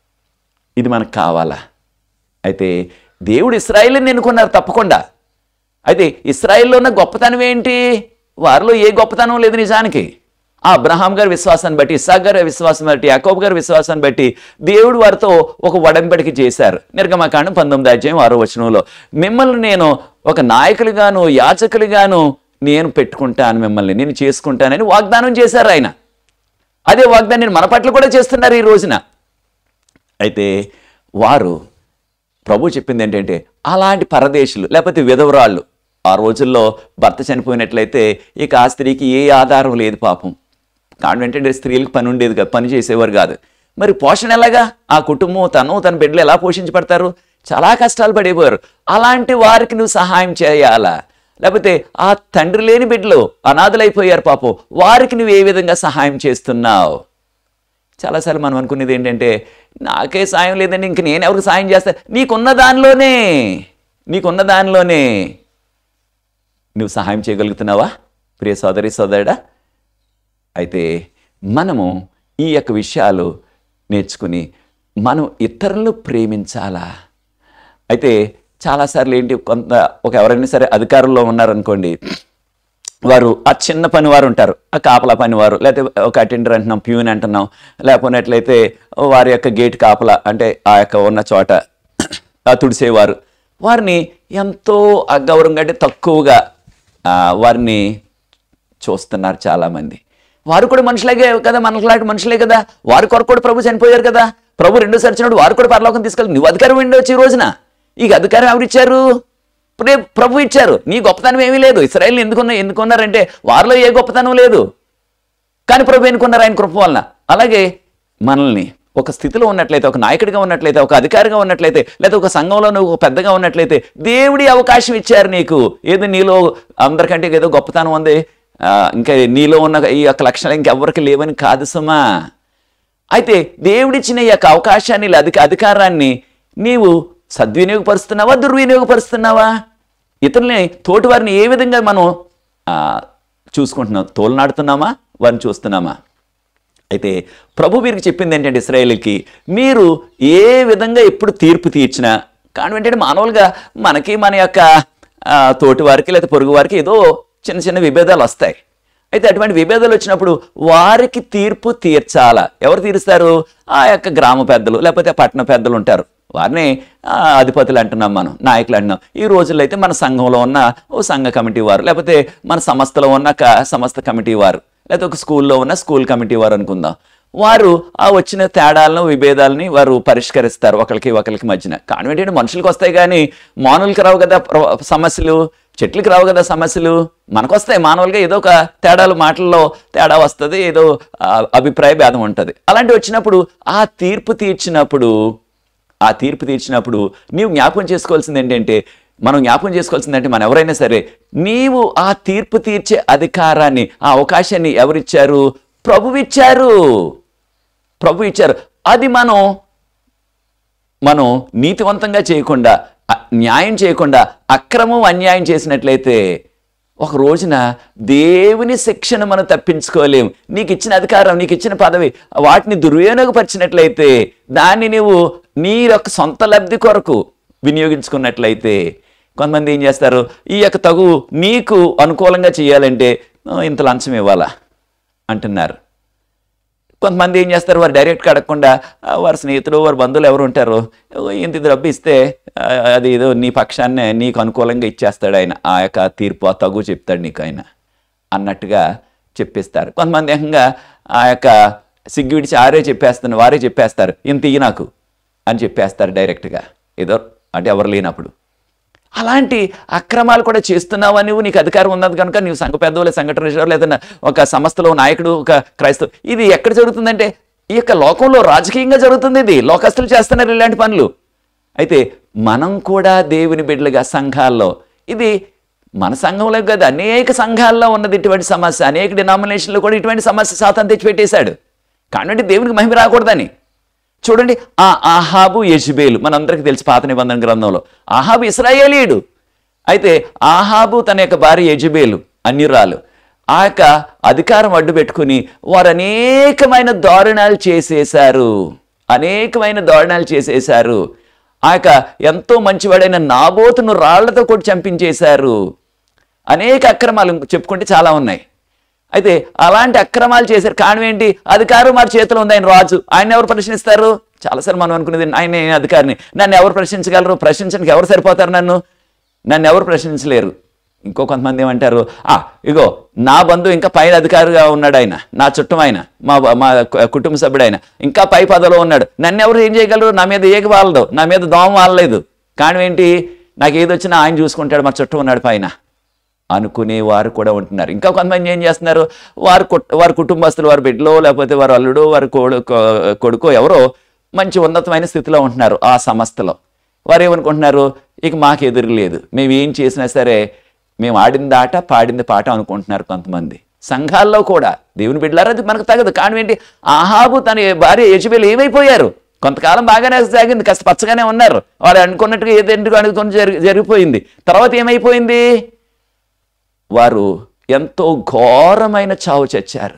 ఇది మనకు కావాలా అయితే దేవుడు ఇస్రాయిల్ని ఎన్నుకున్నారు తప్పకుండా అయితే ఇస్రాయిల్లో ఉన్న గొప్పతనం ఏంటి వారిలో ఏ గొప్పతనం లేదు నిజానికి ఆ అబ్రహాం గారి విశ్వాసాన్ని బట్టి ఇస్సాక్ గారి విశ్వాసం బట్టి యాకోబ్ గారి విశ్వాసాన్ని బట్టి దేవుడు వారితో ఒక వడంబడికి చేశారు నిర్గమకాండం పంతొమ్మిది అధ్యాయం ఆరో వచనంలో మిమ్మల్ని నేను ఒక నాయకులుగాను యాచకులుగాను నేను పెట్టుకుంటాను మిమ్మల్ని నేను చేసుకుంటానని వాగ్దానం చేశారు ఆయన అదే వాగ్దానం మన పట్ల కూడా చేస్తున్నారు ఈ రోజున అయితే వారు ప్రభు చెప్పింది ఏంటంటే అలాంటి పరదేశులు లేకపోతే విధవరాళ్ళు ఆ రోజుల్లో భర్త చనిపోయినట్లయితే ఇక ఆ స్త్రీకి ఏ ఆధారం లేదు పాపం కారణం ఏంటంటే స్త్రీలకు పని ఉండేది కాదు పని చేసేవారు కాదు మరి పోషణ ఎలాగా ఆ కుటుంబం తను తన బిడ్డలు ఎలా పోషించబడతారు చాలా కష్టాలు పడేవారు అలాంటి వారికి నువ్వు సహాయం చేయాలా లేకపోతే ఆ తండ్రి లేని బిడ్డలు అనాథలైపోయారు పాపం వారికి నువ్వు ఏ విధంగా సహాయం చేస్తున్నావు చాలాసార్లు మనం అనుకునేది ఏంటంటే నాకే సాయం లేదండి ఇంక నేను ఎవరికి సాయం చేస్తా నీకున్న దానిలోనే నీకున్న దానిలోనే నువ్వు సహాయం చేయగలుగుతున్నావా ప్రియ సోదరి సోదరుడా అయితే మనము ఈ యొక్క విషయాలు నేర్చుకుని మనం ఇతరులను ప్రేమించాలా అయితే చాలాసార్లు ఏంటి కొంత ఒక ఎవరైనా సరే అధికారంలో ఉన్నారనుకోండి వారు ఆ చిన్న పని వారు ఉంటారు ఆ కాపలా పని వారు లేకపోతే ఒక అటెండర్ అంటున్నాం ప్యూన్ అంటున్నాం లేకపోయినట్లయితే వారి యొక్క గేట్ కాపలా అంటే ఆ యొక్క ఉన్న చోట ఆ తుడిసేవారు వారిని ఎంతో అగౌరవంగా అంటే తక్కువగా ఆ, వారిని చూస్తున్నారు చాలామంది వారు కూడా మనుషులేగే కదా మనలాంటి మనుషులే కదా వారి కొరకు కూడా ప్రభు చనిపోయారు కదా ప్రభు రెండోసారి వచ్చినప్పుడు వారు కూడా పరలోకం తీసుకెళ్ళి నువ్వు అధికారం ఉండవచ్చు ఈ రోజున ఈ అధికారం ఎవరిచ్చారు ప్రే ప్రభు ఇచ్చారు నీ గొప్పతనం ఏమీ లేదు ఇస్రాయల్ ఎందుకున్నా ఎందుకున్నారంటే వారిలో ఏ గొప్పతనం లేదు కానీ ప్రభు ఎన్నుకున్నారు ఆయన కృప వలన అలాగే మనల్ని ఒక స్థితిలో ఉన్నట్లయితే ఒక నాయకుడిగా ఉన్నట్లయితే ఒక అధికారిగా ఉన్నట్లయితే లేదా ఒక సంఘంలో నువ్వు ఒక పెద్దగా ఉన్నట్లయితే దేవుడి అవకాశం ఇచ్చారు నీకు ఏదో నీలో అందరికంటే ఏదో గొప్పతనం ఉంది ఆ, ఇంకా నీలో ఉన్న ఈ యొక్క లక్షణాలు ఇంకెవ్వరికి లేవని కాదు సుమా అయితే దేవుడిచ్చిన ఈ యొక్క అవకాశాన్ని లేదా అధిక అధికారాన్ని నీవు సద్వినియోగపరుస్తున్నావా దుర్వినియోగపరుస్తున్నావా ఇతరులని తోటి వారిని ఏ విధంగా మనం ఆ, చూసుకుంటున్నాం తోలనాడుతున్నామా వారిని చూస్తున్నామా అయితే ప్రభు వీరికి చెప్పింది ఏంటంటే ఇస్రాయేల్కి మీరు ఏ విధంగా ఎప్పుడు తీర్పు తీర్చినా కానీ ఏంటంటే మానవులుగా మనకి మన యొక్క ఆ, తోటి వారికి లేదా పొరుగు వారికి ఏదో చిన్న చిన్న విభేదాలు వస్తాయి అయితే అటువంటి విభేదాలు వచ్చినప్పుడు వారికి తీర్పు తీర్చాల ఎవరు తీరుస్తారు ఆ యొక్క గ్రామ పెద్దలు లేకపోతే పట్టణ పెద్దలు ఉంటారు వారిని ఆ, అధిపతులు అంటున్నాం మనం నాయకులు అంటున్నాం ఈ రోజుల్లో అయితే మన సంఘంలో ఉన్న ఓ సంఘ కమిటీ వారు లేకపోతే మన సంస్థలో ఉన్న క- సంస్థ కమిటీ వారు లేకపోతే ఒక స్కూల్లో ఉన్న స్కూల్ కమిటీ వారు అనుకుందాం వారు ఆ వచ్చిన తేడాలను విభేదాలని వారు పరిష్కరిస్తారు ఒకరికి ఒకరికి మధ్యన కానీ ఏంటంటే మనుషులకు వస్తాయి కానీ మానవులకి రావు కదా ప్ర- సమస్యలు చెట్లకి రావు కదా సమస్యలు మనకు వస్తాయి మానవులుగా ఏదో ఒక తేడాలు మాటల్లో తేడా వస్తుంది ఏదో ఆ, అభిప్రాయ భేదం ఉంటుంది అలాంటి వచ్చినప్పుడు ఆ తీర్పు తీర్చినప్పుడు ఆ తీర్పు తీర్చినప్పుడు నీవు జ్ఞాపకం చేసుకోవాల్సింది ఏంటంటే మనం జ్ఞాపకం చేసుకోవాల్సిందంటే మనం ఎవరైనా సరే నీవు ఆ తీర్పు తీర్చే అధికారాన్ని ఆ అవకాశాన్ని ఎవరిచ్చారు ప్రభు ఇచ్చారు ప్రభు ఇచ్చారు అది మనం మనం నీతివంతంగా చేయకుండా అ- న్యాయం చేయకుండా అక్రమం అన్యాయం చేసినట్లయితే ఒక రోజున దేవుని శిక్షను మనం తప్పించుకోలేం నీకు ఇచ్చిన అధికారం నీకు ఇచ్చిన పదవి వాటిని దుర్వినియోగపరిచినట్లయితే దాన్ని నీవు నీ యొక్క సొంత లబ్ధి కొరకు వినియోగించుకున్నట్లయితే కొంతమంది ఏం చేస్తారు ఈ యొక్క తగు నీకు అనుకూలంగా చేయాలంటే "ఆ, ఇంత లంచం ఇవ్వాలా అంటున్నారు కొంతమంది ఏం చేస్తారు వారు డైరెక్ట్గా అడగకుండా ఆ, వారి స్నేహితులు వారి బంధువులు ఎవరు ఉంటారు "ఓ, ఇంత ఇది డబ్బు ఇస్తే ఆ, అది ఏదో నీ పక్షాన్నే నీకు అనుకూలంగా ఇచ్చేస్తాడు ఆయన ఆ యొక్క తీర్పు ఆ తగు చెప్తాడు నీకు ఆయన అన్నట్టుగా చెప్పిస్తారు కొంతమంది ఏకంగా ఆ యొక్క సిగ్గు విడిచి ఆరే చెప్పేస్తాను వారే చెప్పేస్తారు ఇంత ఇయ్యి నాకు అని చెప్పేస్తారు డైరెక్ట్గా ఏదో అంటే ఎవరు లేనప్పుడు అలాంటి అక్రమాలు కూడా చేస్తున్నావా నువ్వు నీకు అధికారం ఉన్నది కనుక నీవు సంఘ పెద్దవాళ్ళు సంఘటన రిజర్వ్ లేదా ఒక సంస్థలో నాయకుడు ఒక క్రైస్తవ ఇది ఎక్కడ జరుగుతుందంటే ఈ యొక్క లోకంలో రాజకీయంగా జరుగుతుంది ఇది లోకస్తులు చేస్తున్నారు ఇలాంటి పనులు అయితే మనం కూడా దేవుని బిడ్డలుగా సంఘాల్లో ఇది మన సంఘంలో కాదు అనేక సంఘాల్లో ఉన్నది ఇటువంటి సమస్య అనేక డినామినేషన్లో కూడా ఇటువంటి సమస్య శాతం తెచ్చిపెట్టేశాడు కాబట్టి దేవునికి మహిమ రాకూడదని చూడండి ఆ ఆహాబు యజ్బేలు మనందరికీ తెలిసి పాత నిబంధన గ్రంథంలో ఆహాబు ఇస్రాయేలీయుడు అయితే ఆహాబు తన యొక్క భార్య యజబేలు అన్యురాలు ఆ యొక్క అధికారం అడ్డు పెట్టుకుని వారు అనేకమైన దారుణాలు చేసేశారు అనేకమైన దారుణాలు చేసేశారు ఆ యొక్క ఎంతో మంచివాడైన నాబోతును రాళ్లతో కొట్టి చంపించేశారు అనేక అక్రమాలు చెప్పుకుంటే చాలా ఉన్నాయి అయితే అలాంటి అక్రమాలు చేశారు కారణం ఏంటి అధికారం వారి చేతిలో ఉంది ఆయన రాజు ఆయన ఎవరు ప్రశ్నిస్తారు చాలాసార్లు మనం అనుకునేది ఆయన నేను అధికారిని నన్ను ఎవరు ప్రశ్నించగలరు ప్రశ్నించడానికి ఎవరు సరిపోతారు నన్ను నన్ను ఎవరు ప్రశ్నించలేరు ఇంకో కొంతమంది ఏమంటారు ఆ ఇగో నా బంధువు ఇంకా పై అధికారిగా ఉన్నాడు ఆయన నా చుట్టం ఆయన మా మా కుటుంబ సభ్యుడు ఆయన ఇంకా పై పదవిలో ఉన్నాడు నన్ను ఎవరు ఏం చేయగలరు నా మీద ఏగి వాళ్ళదు నా మీద దోమ వాళ్ళలేదు కారణం ఏంటి నాకు ఏది వచ్చినా ఆయన చూసుకుంటాడు మా చుట్టూ ఉన్నాడు పైన అనుకునే వారు కూడా ఉంటున్నారు ఇంకా కొంతమంది ఏం చేస్తున్నారు వారు కుట్- వారి కుటుంబస్తులు వారి బిడ్డలో లేకపోతే వారి అల్లుడు వారి కోడు కొ- కొడుకో ఎవరో మంచి ఉన్నతమైన స్థితిలో ఉంటున్నారు ఆ సంస్థలో వారు ఏమనుకుంటున్నారు ఇక మాకు ఎదురు లేదు మేము ఏం చేసినా సరే మేము ఆడింది ఆట పాడింది పాట అనుకుంటున్నారు కొంతమంది సంఘాల్లో కూడా దేవుని బిడ్డలారా అది మనకు తగదు కానీ ఏంటి ఆహాబు తన భార్య యజబేలు ఏమైపోయారు కొంతకాలం బాగానే సాగింది కాస్త పచ్చగానే ఉన్నారు వాడు అనుకున్నట్టుగా ఏదేంటిగా అనుకుని జరి జరిగిపోయింది తర్వాత ఏమైపోయింది వారు ఎంతో ఘోరమైన చావు చచ్చారు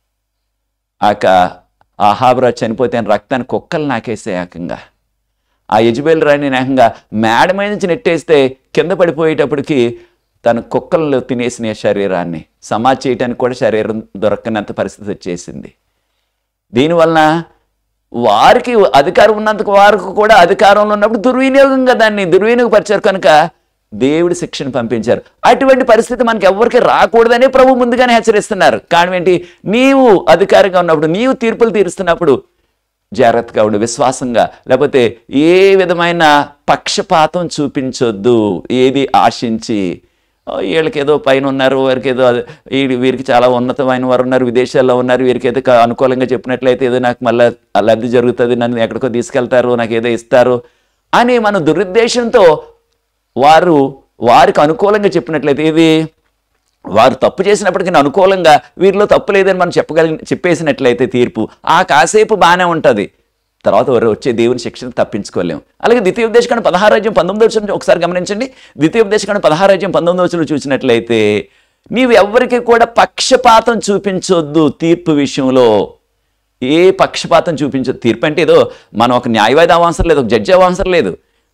ఆక ఆహాబరా చనిపోతే ఆయన రక్తాన్ని కుక్కలు నాకేసే ఏకంగా ఆ యజబేల్ రాణి ఏకంగా మేడ మీద నుంచి నెట్టేస్తే కింద పడిపోయేటప్పటికి తన కుక్కలు తినేసిన శరీరాన్ని సమాధి చేయడానికి కూడా శరీరం దొరకనంత పరిస్థితి వచ్చేసింది దీనివలన వారికి అధికారం ఉన్నందుకు వారికి కూడా అధికారంలో ఉన్నప్పుడు దుర్వినియోగంగా దాన్ని దుర్వినియోగపరిచారు కనుక దేవుడి శిక్షను పంపించారు అటువంటి పరిస్థితి మనకి ఎవరికి రాకూడదని ప్రభు ముందుగానే హెచ్చరిస్తున్నారు కారణం ఏంటి నీవు అధికారంగా ఉన్నప్పుడు నీవు తీర్పులు తీరుస్తున్నప్పుడు జాగ్రత్తగా ఉండు విశ్వాసంగా లేకపోతే ఏ విధమైన పక్షపాతం చూపించొద్దు ఏది ఆశించి "ఓ, వీళ్ళకి ఏదో పైన ఉన్నారు వారికి ఏదో అది- ఈ- వీరికి చాలా ఉన్నతమైన వారు ఉన్నారు విదేశాల్లో ఉన్నారు వీరికి ఏదో క- అనుకూలంగా చెప్పినట్లయితే ఏదో నాకు మళ్ళీ లబ్ధి జరుగుతుంది నన్ను ఎక్కడికో తీసుకెళ్తారు నాకు ఏదో ఇస్తారు అని మన దురుద్దేశంతో వారు వారికి అనుకూలంగా చెప్పినట్లయితే ఇది వారు తప్పు చేసినప్పటికీ అనుకూలంగా వీరిలో తప్పు లేదని మనం చెప్పగలి చెప్పేసినట్లయితే తీర్పు ఆ కాసేపు బాగానే ఉంటుంది తర్వాత వారు వచ్చే దేవుని శిక్షను తప్పించుకోలేము అలాగే ద్వితీయోపదేశకాండ పదహారాజ్యం పంతొమ్మిది వచ్చిన ఒకసారి గమనించండి ద్వితీయోపదేశకాండ పదహారాజ్యం పంతొమ్మిది వచ్చిన చూసినట్లయితే నీవు ఎవ్వరికి కూడా పక్షపాతం చూపించొద్దు తీర్పు విషయంలో ఏ పక్షపాతం చూపించదు తీర్పు అంటే ఏదో మనం ఒక న్యాయవాది అవసరం లేదు ఒక జడ్జి అవసరం లేదు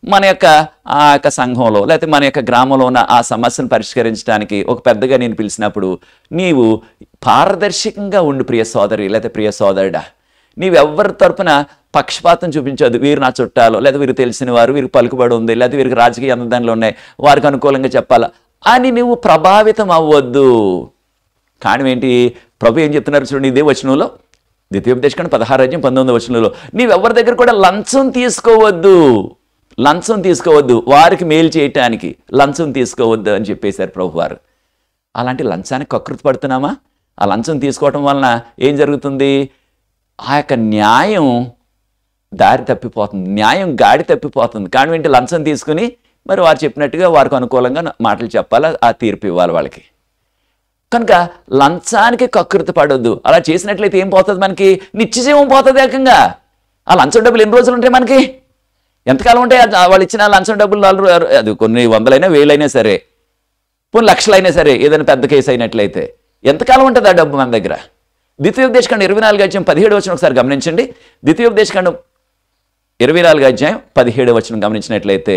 మన యొక్క ఆ యొక్క సంఘంలో లేకపోతే మన యొక్క గ్రామంలో ఉన్న ఆ సమస్యను పరిష్కరించడానికి ఒక పెద్దగా నేను పిలిచినప్పుడు నీవు పారదర్శకంగా ఉండు ప్రియ సోదరి లేకపోతే ప్రియ సోదరుడా నీవెవ్వరి తరపున పక్షపాతం చూపించదు వీరు నా చుట్టాలు లేదా వీరు తెలిసిన వారు వీరికి పలుకుబడి ఉంది లేదా వీరికి రాజకీయ అందదానులు ఉన్నాయి వారికి అనుకూలంగా చెప్పాలా అని నువ్వు ప్రభావితం అవ్వద్దు కారణం ఏంటి ప్రభు ఏం చెప్తున్నారు చూడండి ఇదే వచనంలో ద్వితీయోపదేశకాండ పదహారు రాజ్యం పంతొమ్మిది వచనంలో నీవెవరి దగ్గర కూడా లంచం తీసుకోవద్దు లంచం తీసుకోవద్దు వారికి మేలు చేయటానికి లంచం తీసుకోవద్దు అని చెప్పేశారు ప్రభు వారు అలాంటి లంచానికి కకృతి పడుతున్నామా ఆ లంచం తీసుకోవటం వలన ఏం జరుగుతుంది ఆ యొక్క న్యాయం దారి తప్పిపోతుంది న్యాయం గాడి తప్పిపోతుంది కానీ ఏంటి లంచం తీసుకుని మరి వారు చెప్పినట్టుగా వారికి అనుకూలంగా మాటలు చెప్పాలి ఆ తీర్పు ఇవ్వాలి వాళ్ళకి కనుక లంచానికి కకృతి పడొద్దు అలా చేసినట్లయితే ఏం పోతుంది మనకి నిత్యజీవం పోతుంది ఏకంగా ఆ లంచం డబ్బులు ఎన్ని రోజులు ఉంటాయి మనకి ఎంతకాలం ఉంటాయి అది- వాళ్ళు ఇచ్చిన లంచం డబ్బులు నాలుగు రో- అది కొన్ని వందలైనా వేలైనా సరే పోనీ లక్షలైనా సరే ఏదైనా పెద్ద కేసు అయినట్లయితే ఎంతకాలం ఉంటుంది ఆ డబ్బు మన దగ్గర ద్వితీయోపదేశకాండం ఇరవై నాలుగు అధ్యాయం పదిహేడు వచ్చిన ఒకసారి గమనించండి ద్వితీయోపదేశకాండం ఇరవై నాలుగు అధ్యాయం పదిహేడు వచ్చిన గమనించినట్లయితే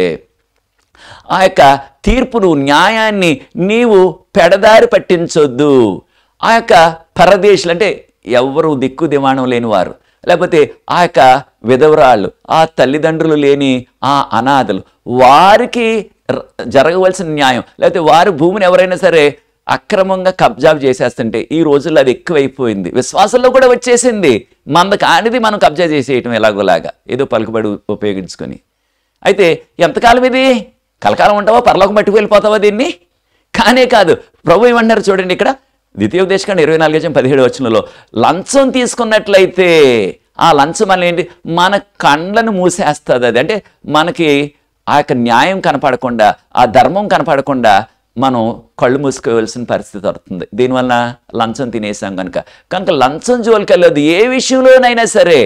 ఆ యొక్క తీర్పును న్యాయాన్ని నీవు పెడదారి పట్టించొద్దు ఆ యొక్క పరదేశులు అంటే ఎవరు దిక్కు దివాణం లేని వారు లేకపోతే ఆ యొక్క విధవరాళ్ళు ఆ తల్లిదండ్రులు లేని ఆ అనాథలు వారికి ర- జరగవలసిన న్యాయం లేకపోతే వారి భూమిని ఎవరైనా సరే అక్రమంగా కబ్జా చేసేస్తుంటే ఈ రోజుల్లో అది ఎక్కువైపోయింది విశ్వాసంలో కూడా వచ్చేసింది మంద కానిది మనం కబ్జా చేసేయటం ఎలాగోలాగా ఏదో పలుకుబడి ఉపయోగించుకొని అయితే ఎంతకాలం ఇది కలకాలం ఉంటావా పరలోకం పట్టుకు వెళ్ళిపోతావా దీన్ని కానే కాదు ప్రభు ఏమన్నారు చూడండి ఇక్కడ ద్వితీయోపదేశకాండ ఇరవై నాలుగు వచ్చిన పదిహేడు వచనంలో లంచం తీసుకున్నట్లయితే ఆ లంచం అనేది ఏంటి మన కండ్లను మూసేస్తుంది అది అంటే మనకి ఆ యొక్క న్యాయం కనపడకుండా ఆ ధర్మం కనపడకుండా మనం కళ్ళు మూసుకోవాల్సిన పరిస్థితి వస్తుంది దీనివల్ల లంచం తినేసాం కనుక కనుక లంచం జోలికి వెళ్ళదు ఏ విషయంలోనైనా సరే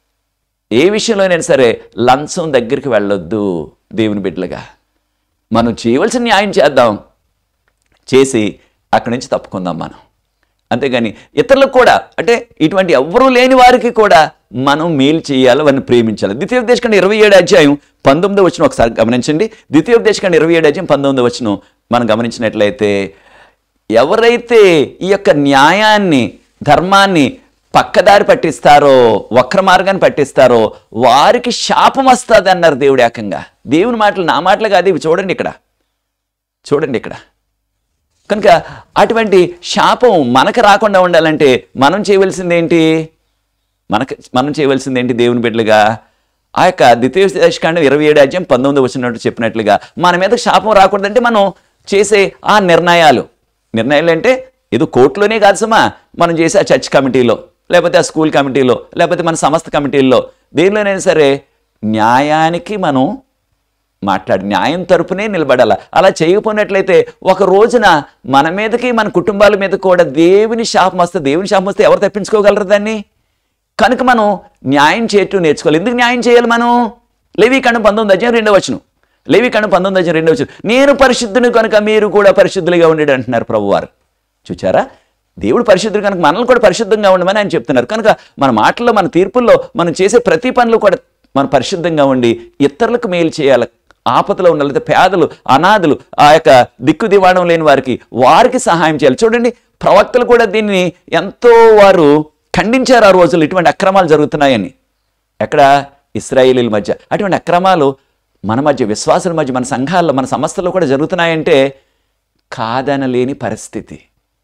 ఏ విషయంలోనైనా సరే లంచం దగ్గరికి వెళ్ళొద్దు దేవుని బిడ్డలుగా మనం చేయవలసిన న్యాయం చేద్దాం చేసి అక్కడి నుంచి తప్పుకుందాం మనం అంతేగాని ఇతరులకు కూడా అంటే ఇటువంటి ఎవ్వరూ లేని వారికి కూడా మనం మేలు చేయాలి వారిని ప్రేమించాలి ద్వితీయోపదేశకండి ఇరవై ఏడు అధ్యాయం పంతొమ్మిది వచ్చిన ఒకసారి గమనించండి ద్వితీయోపదేశకండి ఇరవై ఏడు అధ్యాయం పంతొమ్మిది వచ్చిన మనం గమనించినట్లయితే ఎవరైతే ఈ యొక్క న్యాయాన్ని ధర్మాన్ని పక్కదారి పట్టిస్తారో వక్ర మార్గాన్ని పట్టిస్తారో వారికి శాపం వస్తుంది అన్నారు దేవుడు ఏకంగా దేవుని మాటలు నా మాటలు కాదు ఇవి చూడండి ఇక్కడ చూడండి ఇక్కడ కనుక అటువంటి శాపం మనకు రాకుండా ఉండాలంటే మనం చేయవలసింది ఏంటి మనకు మనం చేయవలసింది ఏంటి దేవుని బిడ్డలుగా ఆ యొక్క ద్వితీయ దశకాండం ఇరవై ఏడు అధ్యాయం పంతొమ్మిది వచ్చినట్టు చెప్పినట్లుగా మన మీద శాపం రాకూడదంటే మనం చేసే ఆ నిర్ణయాలు నిర్ణయాలు అంటే ఏదో కోర్టులోనే కాదు సుమా మనం చేసే ఆ చర్చ్ కమిటీలో లేకపోతే ఆ స్కూల్ కమిటీలో లేకపోతే మన సంస్థ కమిటీల్లో దేనిలోనైనా సరే న్యాయానికి మనం మాట్లాడి న్యాయం తరపునే నిలబడాల అలా చేయకపోయినట్లయితే ఒక రోజున మన మీదకి మన కుటుంబాల మీద కూడా దేవుని శాపం వస్తే దేవుని శాపం వస్తే ఎవరు తప్పించుకోగలరు దాన్ని కనుక మనం న్యాయం చేయటం నేర్చుకోవాలి ఎందుకు న్యాయం చేయాలి మనం లేవి కణం పంతొమ్మిది అధ్యాయం రెండో వచ్చును లేవి కణం పంతొమ్మిది అధ్యాయం రెండో వచ్చును నేను పరిశుద్ధుని కనుక మీరు కూడా పరిశుద్ధులుగా ఉండేది అంటున్నారు ప్రభువారు చూచారా దేవుడు పరిశుద్ధుడు కనుక మనల్ని కూడా పరిశుద్ధంగా ఉండమని ఆయన చెప్తున్నారు కనుక మన మాటల్లో మన తీర్పుల్లో మనం చేసే ప్రతి పనులు కూడా మనం పరిశుద్ధంగా ఉండి ఇతరులకు మేలు చేయాలి ఆపదలో ఉన్న లేదా పేదలు అనాథులు ఆ యొక్క దిక్కు దివాణం లేని వారికి వారికి సహాయం చేయాలి చూడండి ప్రవక్తలు కూడా దీన్ని ఎంతో వారు ఖండించారు ఆ రోజులు ఇటువంటి అక్రమాలు జరుగుతున్నాయని ఎక్కడ ఇస్రాయేలీల మధ్య అటువంటి అక్రమాలు మన మధ్య విశ్వాసుల మధ్య మన సంఘాల్లో మన సంస్థల్లో కూడా జరుగుతున్నాయంటే కాదనలేని పరిస్థితి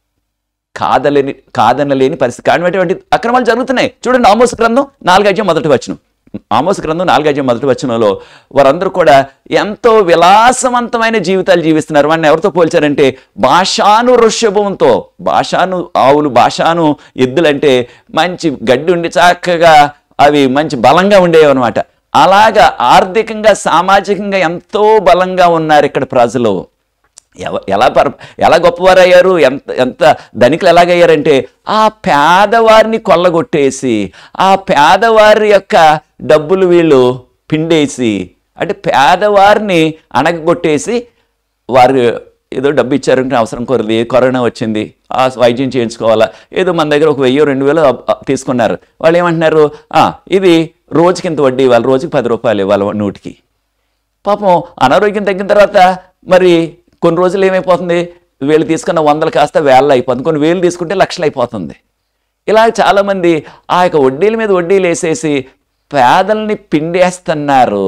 కాదలేని కాదనలేని పరిస్థితి కానిటువంటి అక్రమాలు జరుగుతున్నాయి చూడండి ఆమోస్ గ్రంథం నాలుగైద్యం మొదటి వచనం ఆమోస్ గ్రంథం నాలుగైద్యం మొదటి వచనంలో వారందరూ కూడా ఎంతో విలాసవంతమైన జీవితాలు జీవిస్తున్నారు వాడిని ఎవరితో పోల్చారంటే భాషాను వృషభంతో భాషాను ఆవులు భాషాను ఎద్దులంటే మంచి గడ్డి ఉండి చక్కగా అవి మంచి బలంగా ఉండేవి అనమాట అలాగా ఆర్థికంగా సామాజికంగా ఎంతో బలంగా ఉన్నారు ఇక్కడ ప్రజలు ఎవ ఎలా పర ఎలా గొప్పవారయ్యారు ఎంత ఎంత ధనికులు ఎలాగయ్యారంటే ఆ పేదవారిని కొల్లగొట్టేసి ఆ పేదవారి యొక్క డబ్బులు వీళ్ళు పిండేసి అంటే పేదవారిని అణగగొట్టేసి వారు ఏదో డబ్బు ఇచ్చారంటే అవసరం కొరది కరోనా వచ్చింది ఆ వైద్యం చేయించుకోవాలా ఏదో మన దగ్గర ఒక వెయ్యి రెండు వేలు అప్- అప్ తీసుకున్నారు వాళ్ళు ఏమంటున్నారు "ఆ, ఇది రోజుకి ఇంత వడ్డీ ఇవ్వాలి రోజుకి పది రూపాయలు ఇవ్వాలి నూటికి పాపం అనారోగ్యం తగ్గిన తర్వాత మరి కొన్ని రోజులు ఏమైపోతుంది వేలు తీసుకున్న వందలు కాస్త వేళ్ళు అయిపోతుంది కొన్ని వేలు తీసుకుంటే లక్షలు అయిపోతుంది ఇలా చాలామంది ఆ యొక్క వడ్డీల మీద వడ్డీలు వేసేసి పేదల్ని పిండేస్తున్నారు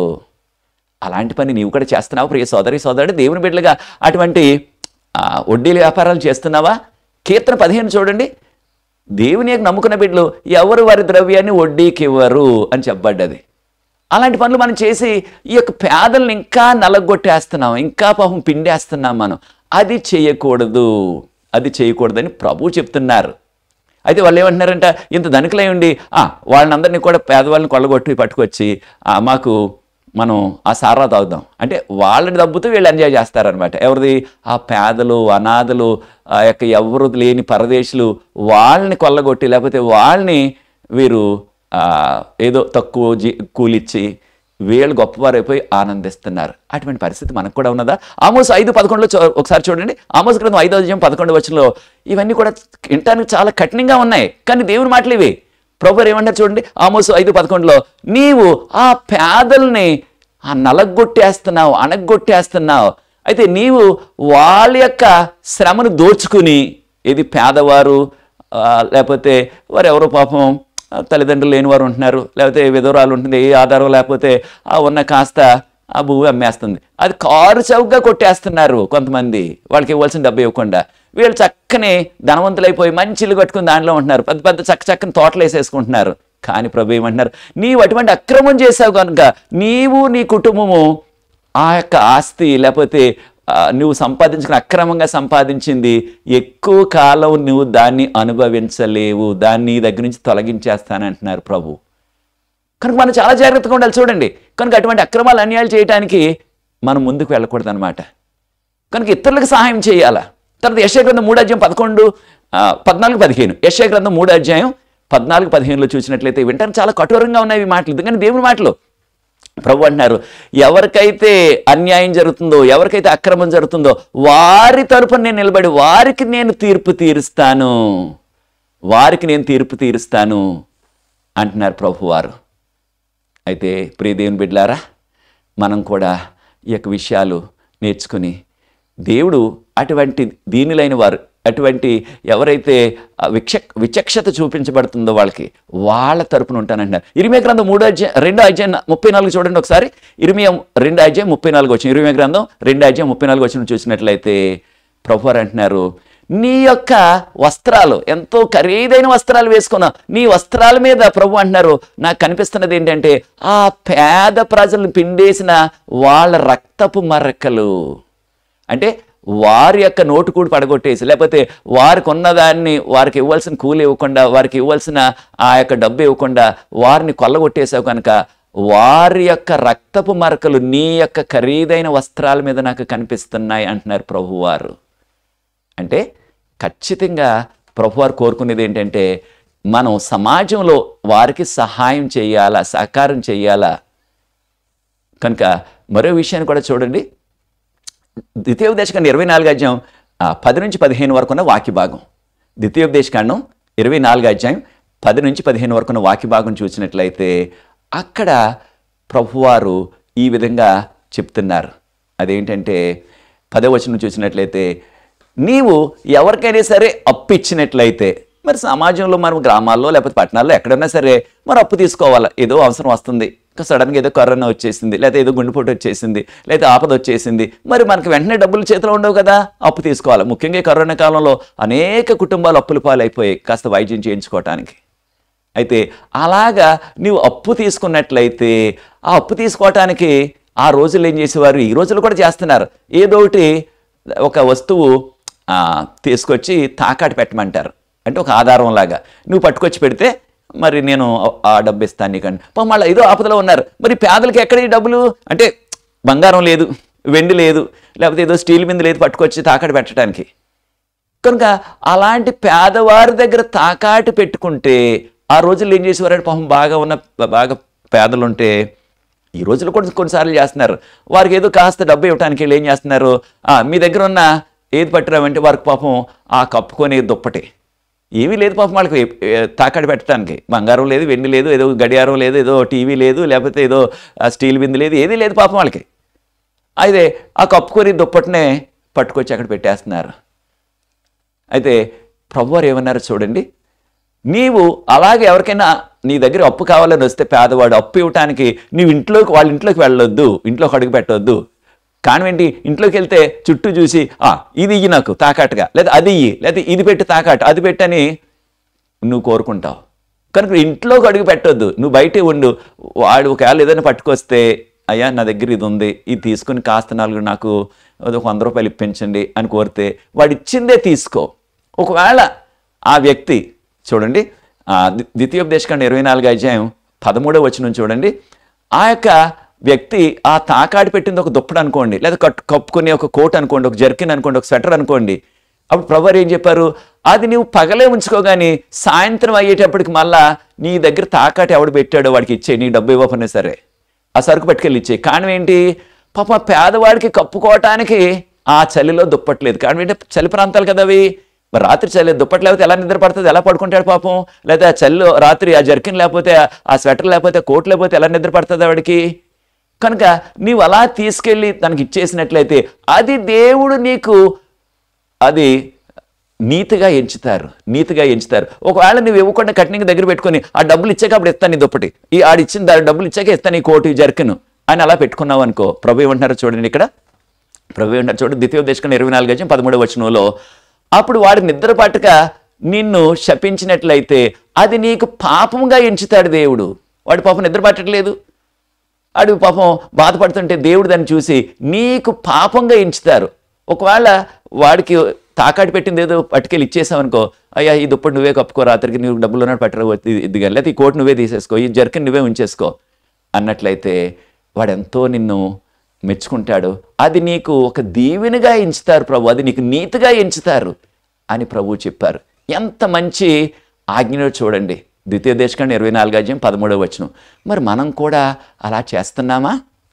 అలాంటి పని నీవు కూడా చేస్తున్నావు ప్రియ సోదరి సోదరుడు దేవుని బిడ్డలుగా అటువంటి ఆ, వడ్డీల వ్యాపారాలు చేస్తున్నావా కీర్తన పదిహేను చూడండి దేవుని యొక్క నమ్ముకున్న బిడ్డలు ఎవరు వారి ద్రవ్యాన్ని వడ్డీకి ఇవ్వరు అని చెప్పబడ్డది అలాంటి పనులు మనం చేసి ఈ యొక్క పేదల్ని ఇంకా నలగొట్టేస్తున్నాం ఇంకా పాపం పిండేస్తున్నాం మనం అది చేయకూడదు అది చేయకూడదని ప్రభు చెప్తున్నారు అయితే వాళ్ళు ఏమంటున్నారంట ఇంత ధనికులై ఉండి "ఆ, వాళ్ళందరినీ కూడా పేదవాళ్ళని కొల్లగొట్టి పట్టుకొచ్చి "ఆ, మాకు మనం ఆ సారా తాగుదాం అంటే వాళ్ళని దబ్బుతూ వీళ్ళు ఎంజాయ్ చేస్తారనమాట ఎవరిది ఆ పేదలు అనాథలు ఆ యొక్క ఎవరు లేని పరదేశులు వాళ్ళని కొల్లగొట్టి లేకపోతే వాళ్ళని వీరు ఆ, ఏదో తక్కువ జీ కూలిచ్చి వీళ్ళు గొప్పవారైపోయి ఆనందిస్తున్నారు అటువంటి పరిస్థితి మనకు కూడా ఉన్నదా ఆమోస్ ఐదు పదకొండులో చూ- ఒకసారి చూడండి ఆమోస్ గ్రంథం ఐదో అధ్యాయం పదకొండు వచ్చినలో ఇవన్నీ కూడా వినటానికి చాలా కఠినంగా ఉన్నాయి కానీ దేవుని మాటలు ఇవి ప్రభు వారు ఏమంటారు చూడండి ఆమోసు ఐదు పదకొండులో నీవు ఆ పేదల్ని ఆ నలగొట్టేస్తున్నావు అణగొట్టేస్తున్నావు అయితే నీవు వాళ్ళ యొక్క శ్రమను దోచుకుని ఇది పేదవారు ఆ, లేకపోతే వారు ఎవరో పాపం ఆ, తల్లిదండ్రులు లేని వారు ఉంటున్నారు లేకపోతే విధవరాలు ఉంటుంది ఏ ఆధారం లేకపోతే ఆ ఉన్న కాస్త ఆ భూమి అమ్మేస్తుంది అది కారు చౌకగా కొట్టేస్తున్నారు కొంతమంది వాళ్ళకి ఇవ్వాల్సిన డబ్బు ఇవ్వకుండా వీళ్ళు చక్కని ధనవంతులైపోయి మంచి ఇల్లు కట్టుకుని దాంట్లో ఉంటున్నారు పెద్ద పెద్ద చక్క చక్కని తోటలు వేసేసుకుంటున్నారు కానీ ప్రభు ఏమంటున్నారు నీవు అటువంటి అక్రమం చేసావు కనుక నీవు నీ కుటుంబము ఆ యొక్క ఆస్తి లేకపోతే ఆ, నువ్వు సంపాదించుకున్న అక్రమంగా సంపాదించింది ఎక్కువ కాలం నువ్వు దాన్ని అనుభవించలేవు దాన్ని నీ దగ్గర నుంచి తొలగించేస్తానంటున్నారు ప్రభు కనుక మనం చాలా జాగ్రత్తగా ఉండాలి చూడండి కనుక అటువంటి అక్రమాలు అన్యాయాలు చేయడానికి మనం ముందుకు వెళ్ళకూడదు అనమాట కనుక ఇతరులకు సహాయం చేయాలా తర్వాత యశయ గ్రంథం మూడు అధ్యాయం పదకొండు ఆ, పద్నాలుగు పదిహేను యశయ గ్రంథం మూడు అధ్యాయం పద్నాలుగు పదిహేనులో చూసినట్లయితే వింటానికి చాలా కఠోరంగా ఉన్నాయి ఈ మాటలు ఎందుకంటే దేవుని మాటలు ప్రభు అంటున్నారు ఎవరికైతే అన్యాయం జరుగుతుందో ఎవరికైతే అక్రమం జరుగుతుందో వారి తరపున నేను నిలబడి వారికి నేను తీర్పు తీరుస్తాను వారికి నేను తీర్పు తీరుస్తాను అంటున్నారు ప్రభువారు అయితే ప్రియ దేవుని బిడ్డలారా మనం కూడా ఈ యొక్క విషయాలు నేర్చుకుని దేవుడు అటువంటి దీనులైన వారు అటువంటి ఎవరైతే ఆ విచ విచక్షత చూపించబడుతుందో వాళ్ళకి వాళ్ళ తరపున ఉంటానంటున్నారు ఇరిమే గ్రంథం మూడో అధ్యాయం రెండో అధ్యాయం ముప్పై నాలుగు చూడండి ఒకసారి ఇరిమియా రెండు అధ్యాయం ముప్పై నాలుగు వచ్చిన ఇరిమే గ్రంథం రెండు అధ్యాయం ముప్పై నాలుగు వచ్చిన చూసినట్లయితే ప్రభు వారు అంటున్నారు నీ యొక్క వస్త్రాలు ఎంతో ఖరీదైన వస్త్రాలు వేసుకున్నావు నీ వస్త్రాల మీద ప్రభు అంటున్నారు నాకు కనిపిస్తున్నది ఏంటంటే ఆ పేద ప్రజలను పిండేసిన వాళ్ళ రక్తపు మరకలు అంటే వారి యొక్క నోటుకూడు పడగొట్టేసి లేకపోతే వారికి ఉన్నదాన్ని వారికి ఇవ్వాల్సిన కూలి ఇవ్వకుండా వారికి ఇవ్వాల్సిన ఆ యొక్క డబ్బు ఇవ్వకుండా వారిని కొల్లగొట్టేసావు కనుక వారి యొక్క రక్తపు మరకలు నీ యొక్క ఖరీదైన వస్త్రాల మీద నాకు కనిపిస్తున్నాయి అంటున్నారు ప్రభువారు అంటే ఖచ్చితంగా ప్రభువారు కోరుకునేది ఏంటంటే మనం సమాజంలో వారికి సహాయం చేయాలా సహకారం చేయాలా కనుక మరో విషయాన్ని కూడా చూడండి ద్వితీయోపదేశకాండం ఇరవై నాలుగు అధ్యాయం ఆ, పది నుంచి పదిహేను వరకు ఉన్న వాక్య భాగం ద్వితీయోపదేశకాండం ఇరవై నాలుగు అధ్యాయం పది నుంచి పదిహేను వరకు ఉన్న వాక్య భాగం చూసినట్లయితే అక్కడ ప్రభువారు ఈ విధంగా చెప్తున్నారు అదేంటంటే పదవచనం చూసినట్లయితే నీవు ఎవరికైనా సరే అప్పు ఇచ్చినట్లయితే మరి సమాజంలో మనం గ్రామాల్లో లేకపోతే పట్టణాల్లో ఎక్కడైనా సరే మరి అప్పు తీసుకోవాలి ఏదో అవసరం వస్తుంది ఇంకా సడన్గా ఏదో కరోనా వచ్చేసింది లేకపోతే ఏదో గుండెపోటు వచ్చేసింది లేకపోతే ఆపద వచ్చేసింది మరి మనకి వెంటనే డబ్బులు చేతిలో ఉండవు కదా అప్పు తీసుకోవాలి ముఖ్యంగా ఈ కరోనా కాలంలో అనేక కుటుంబాలు అప్పుల పాలైపోయాయి కాస్త వైద్యం చేయించుకోవటానికి అయితే అలాగా నీవు అప్పు తీసుకున్నట్లయితే ఆ అప్పు తీసుకోవటానికి ఆ రోజులు ఏం చేసేవారు ఈ రోజులు కూడా చేస్తున్నారు ఏదో ఒకటి ఒక వస్తువు ఆ, తీసుకొచ్చి తాకాటు పెట్టమంటారు అంటే ఒక ఆధారం లాగా నువ్వు పట్టుకొచ్చి పెడితే మరి నేను ఆ డబ్బు ఇస్తాను నీకండి పాపం మళ్ళీ ఏదో ఆపదలో ఉన్నారు మరి పేదలకి ఎక్కడ ఈ డబ్బులు అంటే బంగారం లేదు వెండి లేదు లేకపోతే ఏదో స్టీల్ మీద లేదు పట్టుకొచ్చి తాకట్టు పెట్టడానికి కనుక అలాంటి పేదవారి దగ్గర తాకాటు పెట్టుకుంటే ఆ రోజుల్లో ఏం చేసేవారంటే పాపం బాగా ఉన్న బాగా పేదలు ఉంటే ఈ రోజుల్లో కూడా కొన్నిసార్లు చేస్తున్నారు వారికి ఏదో కాస్త డబ్బు ఇవ్వడానికి వీళ్ళు ఏం చేస్తున్నారు "ఆ, మీ దగ్గర ఉన్న ఏది పట్టిరామంటే వారికి పాపం ఆ కప్పుకొని దుప్పటి ఏమీ లేదు పాపం వాళ్ళకి ఏ- తాకట్టు పెట్టడానికి బంగారం లేదు వెండి లేదు ఏదో గడియారం లేదు ఏదో టీవీ లేదు లేకపోతే ఏదో ఆ, స్టీల్ బిందు లేదు ఏదీ లేదు పాపం వాళ్ళకి అయితే ఆ కప్పుకొని దుప్పటినే పట్టుకొచ్చి అక్కడ పెట్టేస్తున్నారు అయితే ప్రభువారు ఏమన్నారు చూడండి నీవు అలాగే ఎవరికైనా నీ దగ్గర అప్పు కావాలని వస్తే పేదవాడు అప్పు ఇవ్వటానికి నీవు ఇంట్లోకి వాళ్ళ ఇంట్లోకి వెళ్ళొద్దు ఇంట్లోకి అడుగు పెట్టొద్దు కానీ ఏంటి ఇంట్లోకి వెళ్తే చుట్టూ చూసి "ఆ, ఇది ఇయ్యి నాకు తాకాటుగా లేదా అది ఇయ్యి లేదా ఇది పెట్టి తాకాటు అది పెట్టని నువ్వు కోరుకుంటావు కనుక ఇంట్లోకి అడుగు పెట్టొద్దు నువ్వు బయటే ఉండు వాడు ఒకవేళ ఏదైనా పట్టుకొస్తే అయ్యా నా దగ్గర ఇది ఉంది ఇది తీసుకుని కాస్త నాలుగు నాకు ఒక వంద రూపాయలు ఇప్పించండి అని కోరితే వాడు ఇచ్చిందే తీసుకో ఒకవేళ ఆ వ్యక్తి చూడండి ఆ ద్వి- ద్వితీయోపదేశకాండ ఇరవై నాలుగు అధ్యాయం పదమూడవ వచనం చూడండి ఆ యొక్క వ్యక్తి ఆ తాకాడి పెట్టింది ఒక దుప్పటి అనుకోండి లేదా కట్టు కప్పుకునే ఒక కోట్ అనుకోండి ఒక జర్కిన్ అనుకోండి ఒక స్వెటర్ అనుకోండి అప్పుడు ప్రభు ఏం చెప్పారు అది నువ్వు పగలే ఉంచుకోగాని సాయంత్రం అయ్యేటప్పటికి మళ్ళా నీ దగ్గర తాకాటి ఎవడు పెట్టాడో వాడికి ఇచ్చే నీ డబ్బు ఇవ్వకపోయినా సరే ఆ సరుకు పట్టుకెళ్ళి ఇచ్చే కారణం ఏంటి పాప పేదవాడికి కప్పుకోవటానికి ఆ చలిలో దుప్పట్లేదు కారణం ఏంటి చలి ప్రాంతాలు కదా అవి మరి రాత్రి చలి దుప్పటి లేకపోతే ఎలా నిద్ర పడుతుంది ఎలా పడుకుంటాడు పాపం లేదా ఆ చలిలో రాత్రి ఆ జర్కిన్ లేకపోతే ఆ స్వెటర్ లేకపోతే కోట్ లేకపోతే ఎలా నిద్ర పడుతుంది వాడికి కనుక నీవు అలా తీసుకెళ్ళి తనకి ఇచ్చేసినట్లయితే అది దేవుడు నీకు అది నీతిగా ఎంచుతారు నీతిగా ఎంచుతారు ఒకవేళ నువ్వు ఇవ్వకుండా కట్నింగ్ దగ్గర పెట్టుకొని ఆ డబ్బులు ఇచ్చాక అప్పుడు ఇస్తాను నీ దుప్పటి ఈ ఆడిచ్చిన దాని డబ్బులు ఇచ్చాక ఇస్తాను ఈ కోటు ఈ జర్కిను అని అలా పెట్టుకున్నావు అనుకో ప్రభు ఏమంటున్నారో చూడండి ఇక్కడ ప్రభు ఏమంటారు చూడండి ద్వితీయోపదేశకం ఇరవై నాలుగు వచ్చి పదమూడవ వచనంలో అప్పుడు వాడు నిద్ర పట్టక నిన్ను శపించినట్లయితే అది నీకు పాపంగా ఎంచుతాడు దేవుడు వాడి పాపం నిద్ర పట్టట్లేదు వాడు పాపం బాధపడుతుంటే దేవుడు దాన్ని చూసి నీకు పాపంగా ఎంచుతారు ఒకవేళ వాడికి తాకాటి పెట్టింది ఏదో పట్టుకెళ్ళి ఇచ్చేసావనుకో అయ్యా ఈ దుప్పటి నువ్వే కప్పుకో రాత్రికి నువ్వు డబ్బులు ఉన్నాడు పట్టరా ఇది కానీ లేకపోతే ఈ కోట్ నువ్వే తీసేసుకో ఈ జర్కిన్ నువ్వే ఉంచేసుకో అన్నట్లయితే వాడెంతో నిన్ను మెచ్చుకుంటాడు అది నీకు ఒక దీవెనగా ఎంచుతారు ప్రభు అది నీకు నీతిగా ఎంచుతారు అని ప్రభు చెప్పారు ఎంత మంచి ఆజ్ఞలో చూడండి ద్వితీయ దేశకాండ ఇరవై నాలుగు అధ్యాయం పదమూడవ వచనం మరి మనం కూడా అలా చేస్తున్నామా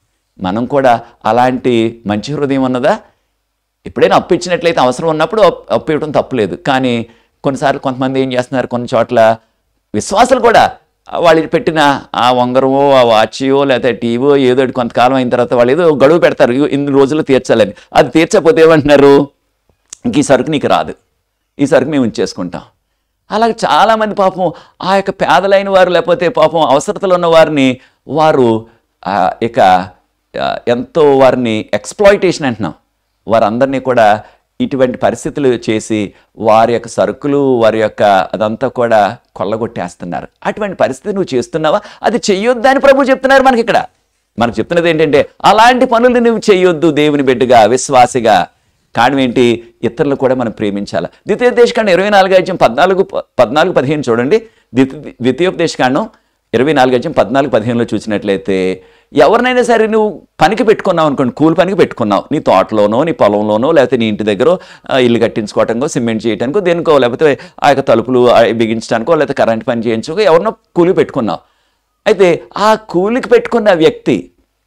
మనం కూడా అలాంటి మంచి హృదయం ఉన్నదా ఎప్పుడైనా అప్పు ఇచ్చినట్లయితే అవసరం ఉన్నప్పుడు అప్- అప్పు ఇవ్వడం తప్పులేదు కానీ కొన్నిసార్లు కొంతమంది ఏం చేస్తున్నారు కొన్ని చోట్ల విశ్వాసాలు కూడా వాళ్ళు పెట్టిన ఆ ఉంగరమో ఆ వాచో లేకపోతే టీవో ఏదో ఒకటి కొంతకాలం అయిన తర్వాత వాళ్ళు ఏదో గడువు పెడతారు ఇగో ఇన్ని రోజుల్లో తీర్చాలని అది తీర్చకపోతే ఏమంటున్నారు ఇంక ఈ సరుకు నీకు రాదు ఈ సరుకు మేము ఉంచేసుకుంటాం అలాగే చాలామంది పాపం ఆ యొక్క పేదలైన వారు లేకపోతే పాపం అవసరతలు ఉన్న వారిని వారు ఆ, ఇక ఆ, ఎంతో వారిని ఎక్స్ప్లాయిటేషన్ అంటున్నాం వారందరినీ కూడా ఇటువంటి పరిస్థితులు చేసి వారి యొక్క సరుకులు వారి యొక్క అదంతా కూడా కొల్లగొట్టేస్తున్నారు అటువంటి పరిస్థితి నువ్వు చేస్తున్నావా అది చెయ్యొద్దని ప్రభు చెప్తున్నారు మనకి ఇక్కడ మనకు చెప్తున్నది ఏంటంటే అలాంటి పనులు నువ్వు చేయొద్దు దేవుని బిడ్డగా విశ్వాసిగా కారణం ఏంటి ఇతరులు కూడా మనం ప్రేమించాలి ద్వితీయోపదేశకాండం ఇరవై నాలుగు అధ్యాయం పద్నాలుగు ప- పద్నాలుగు పదిహేను చూడండి ద్వితీ ద్వితీయోపదేశకాండం ఇరవై నాలుగు అధ్యాయం పద్నాలుగు పదిహేనులో చూసినట్లయితే ఎవరినైనా సరే నువ్వు పనికి పెట్టుకున్నావు అనుకోండి కూలి పనికి పెట్టుకున్నావు నీ తోటలోనో నీ పొలంలోనో లేకపోతే నీ ఇంటి దగ్గర ఆ, ఇల్లు కట్టించుకోవటానికో సిమెంట్ చేయడానికో దేనికో లేకపోతే ఆ యొక్క తలుపులు ఆ, బిగించడానికో లేకపోతే కరెంట్ పని చేయించుకో ఎవరినో కూలి పెట్టుకున్నావు అయితే ఆ కూలికి పెట్టుకున్న వ్యక్తి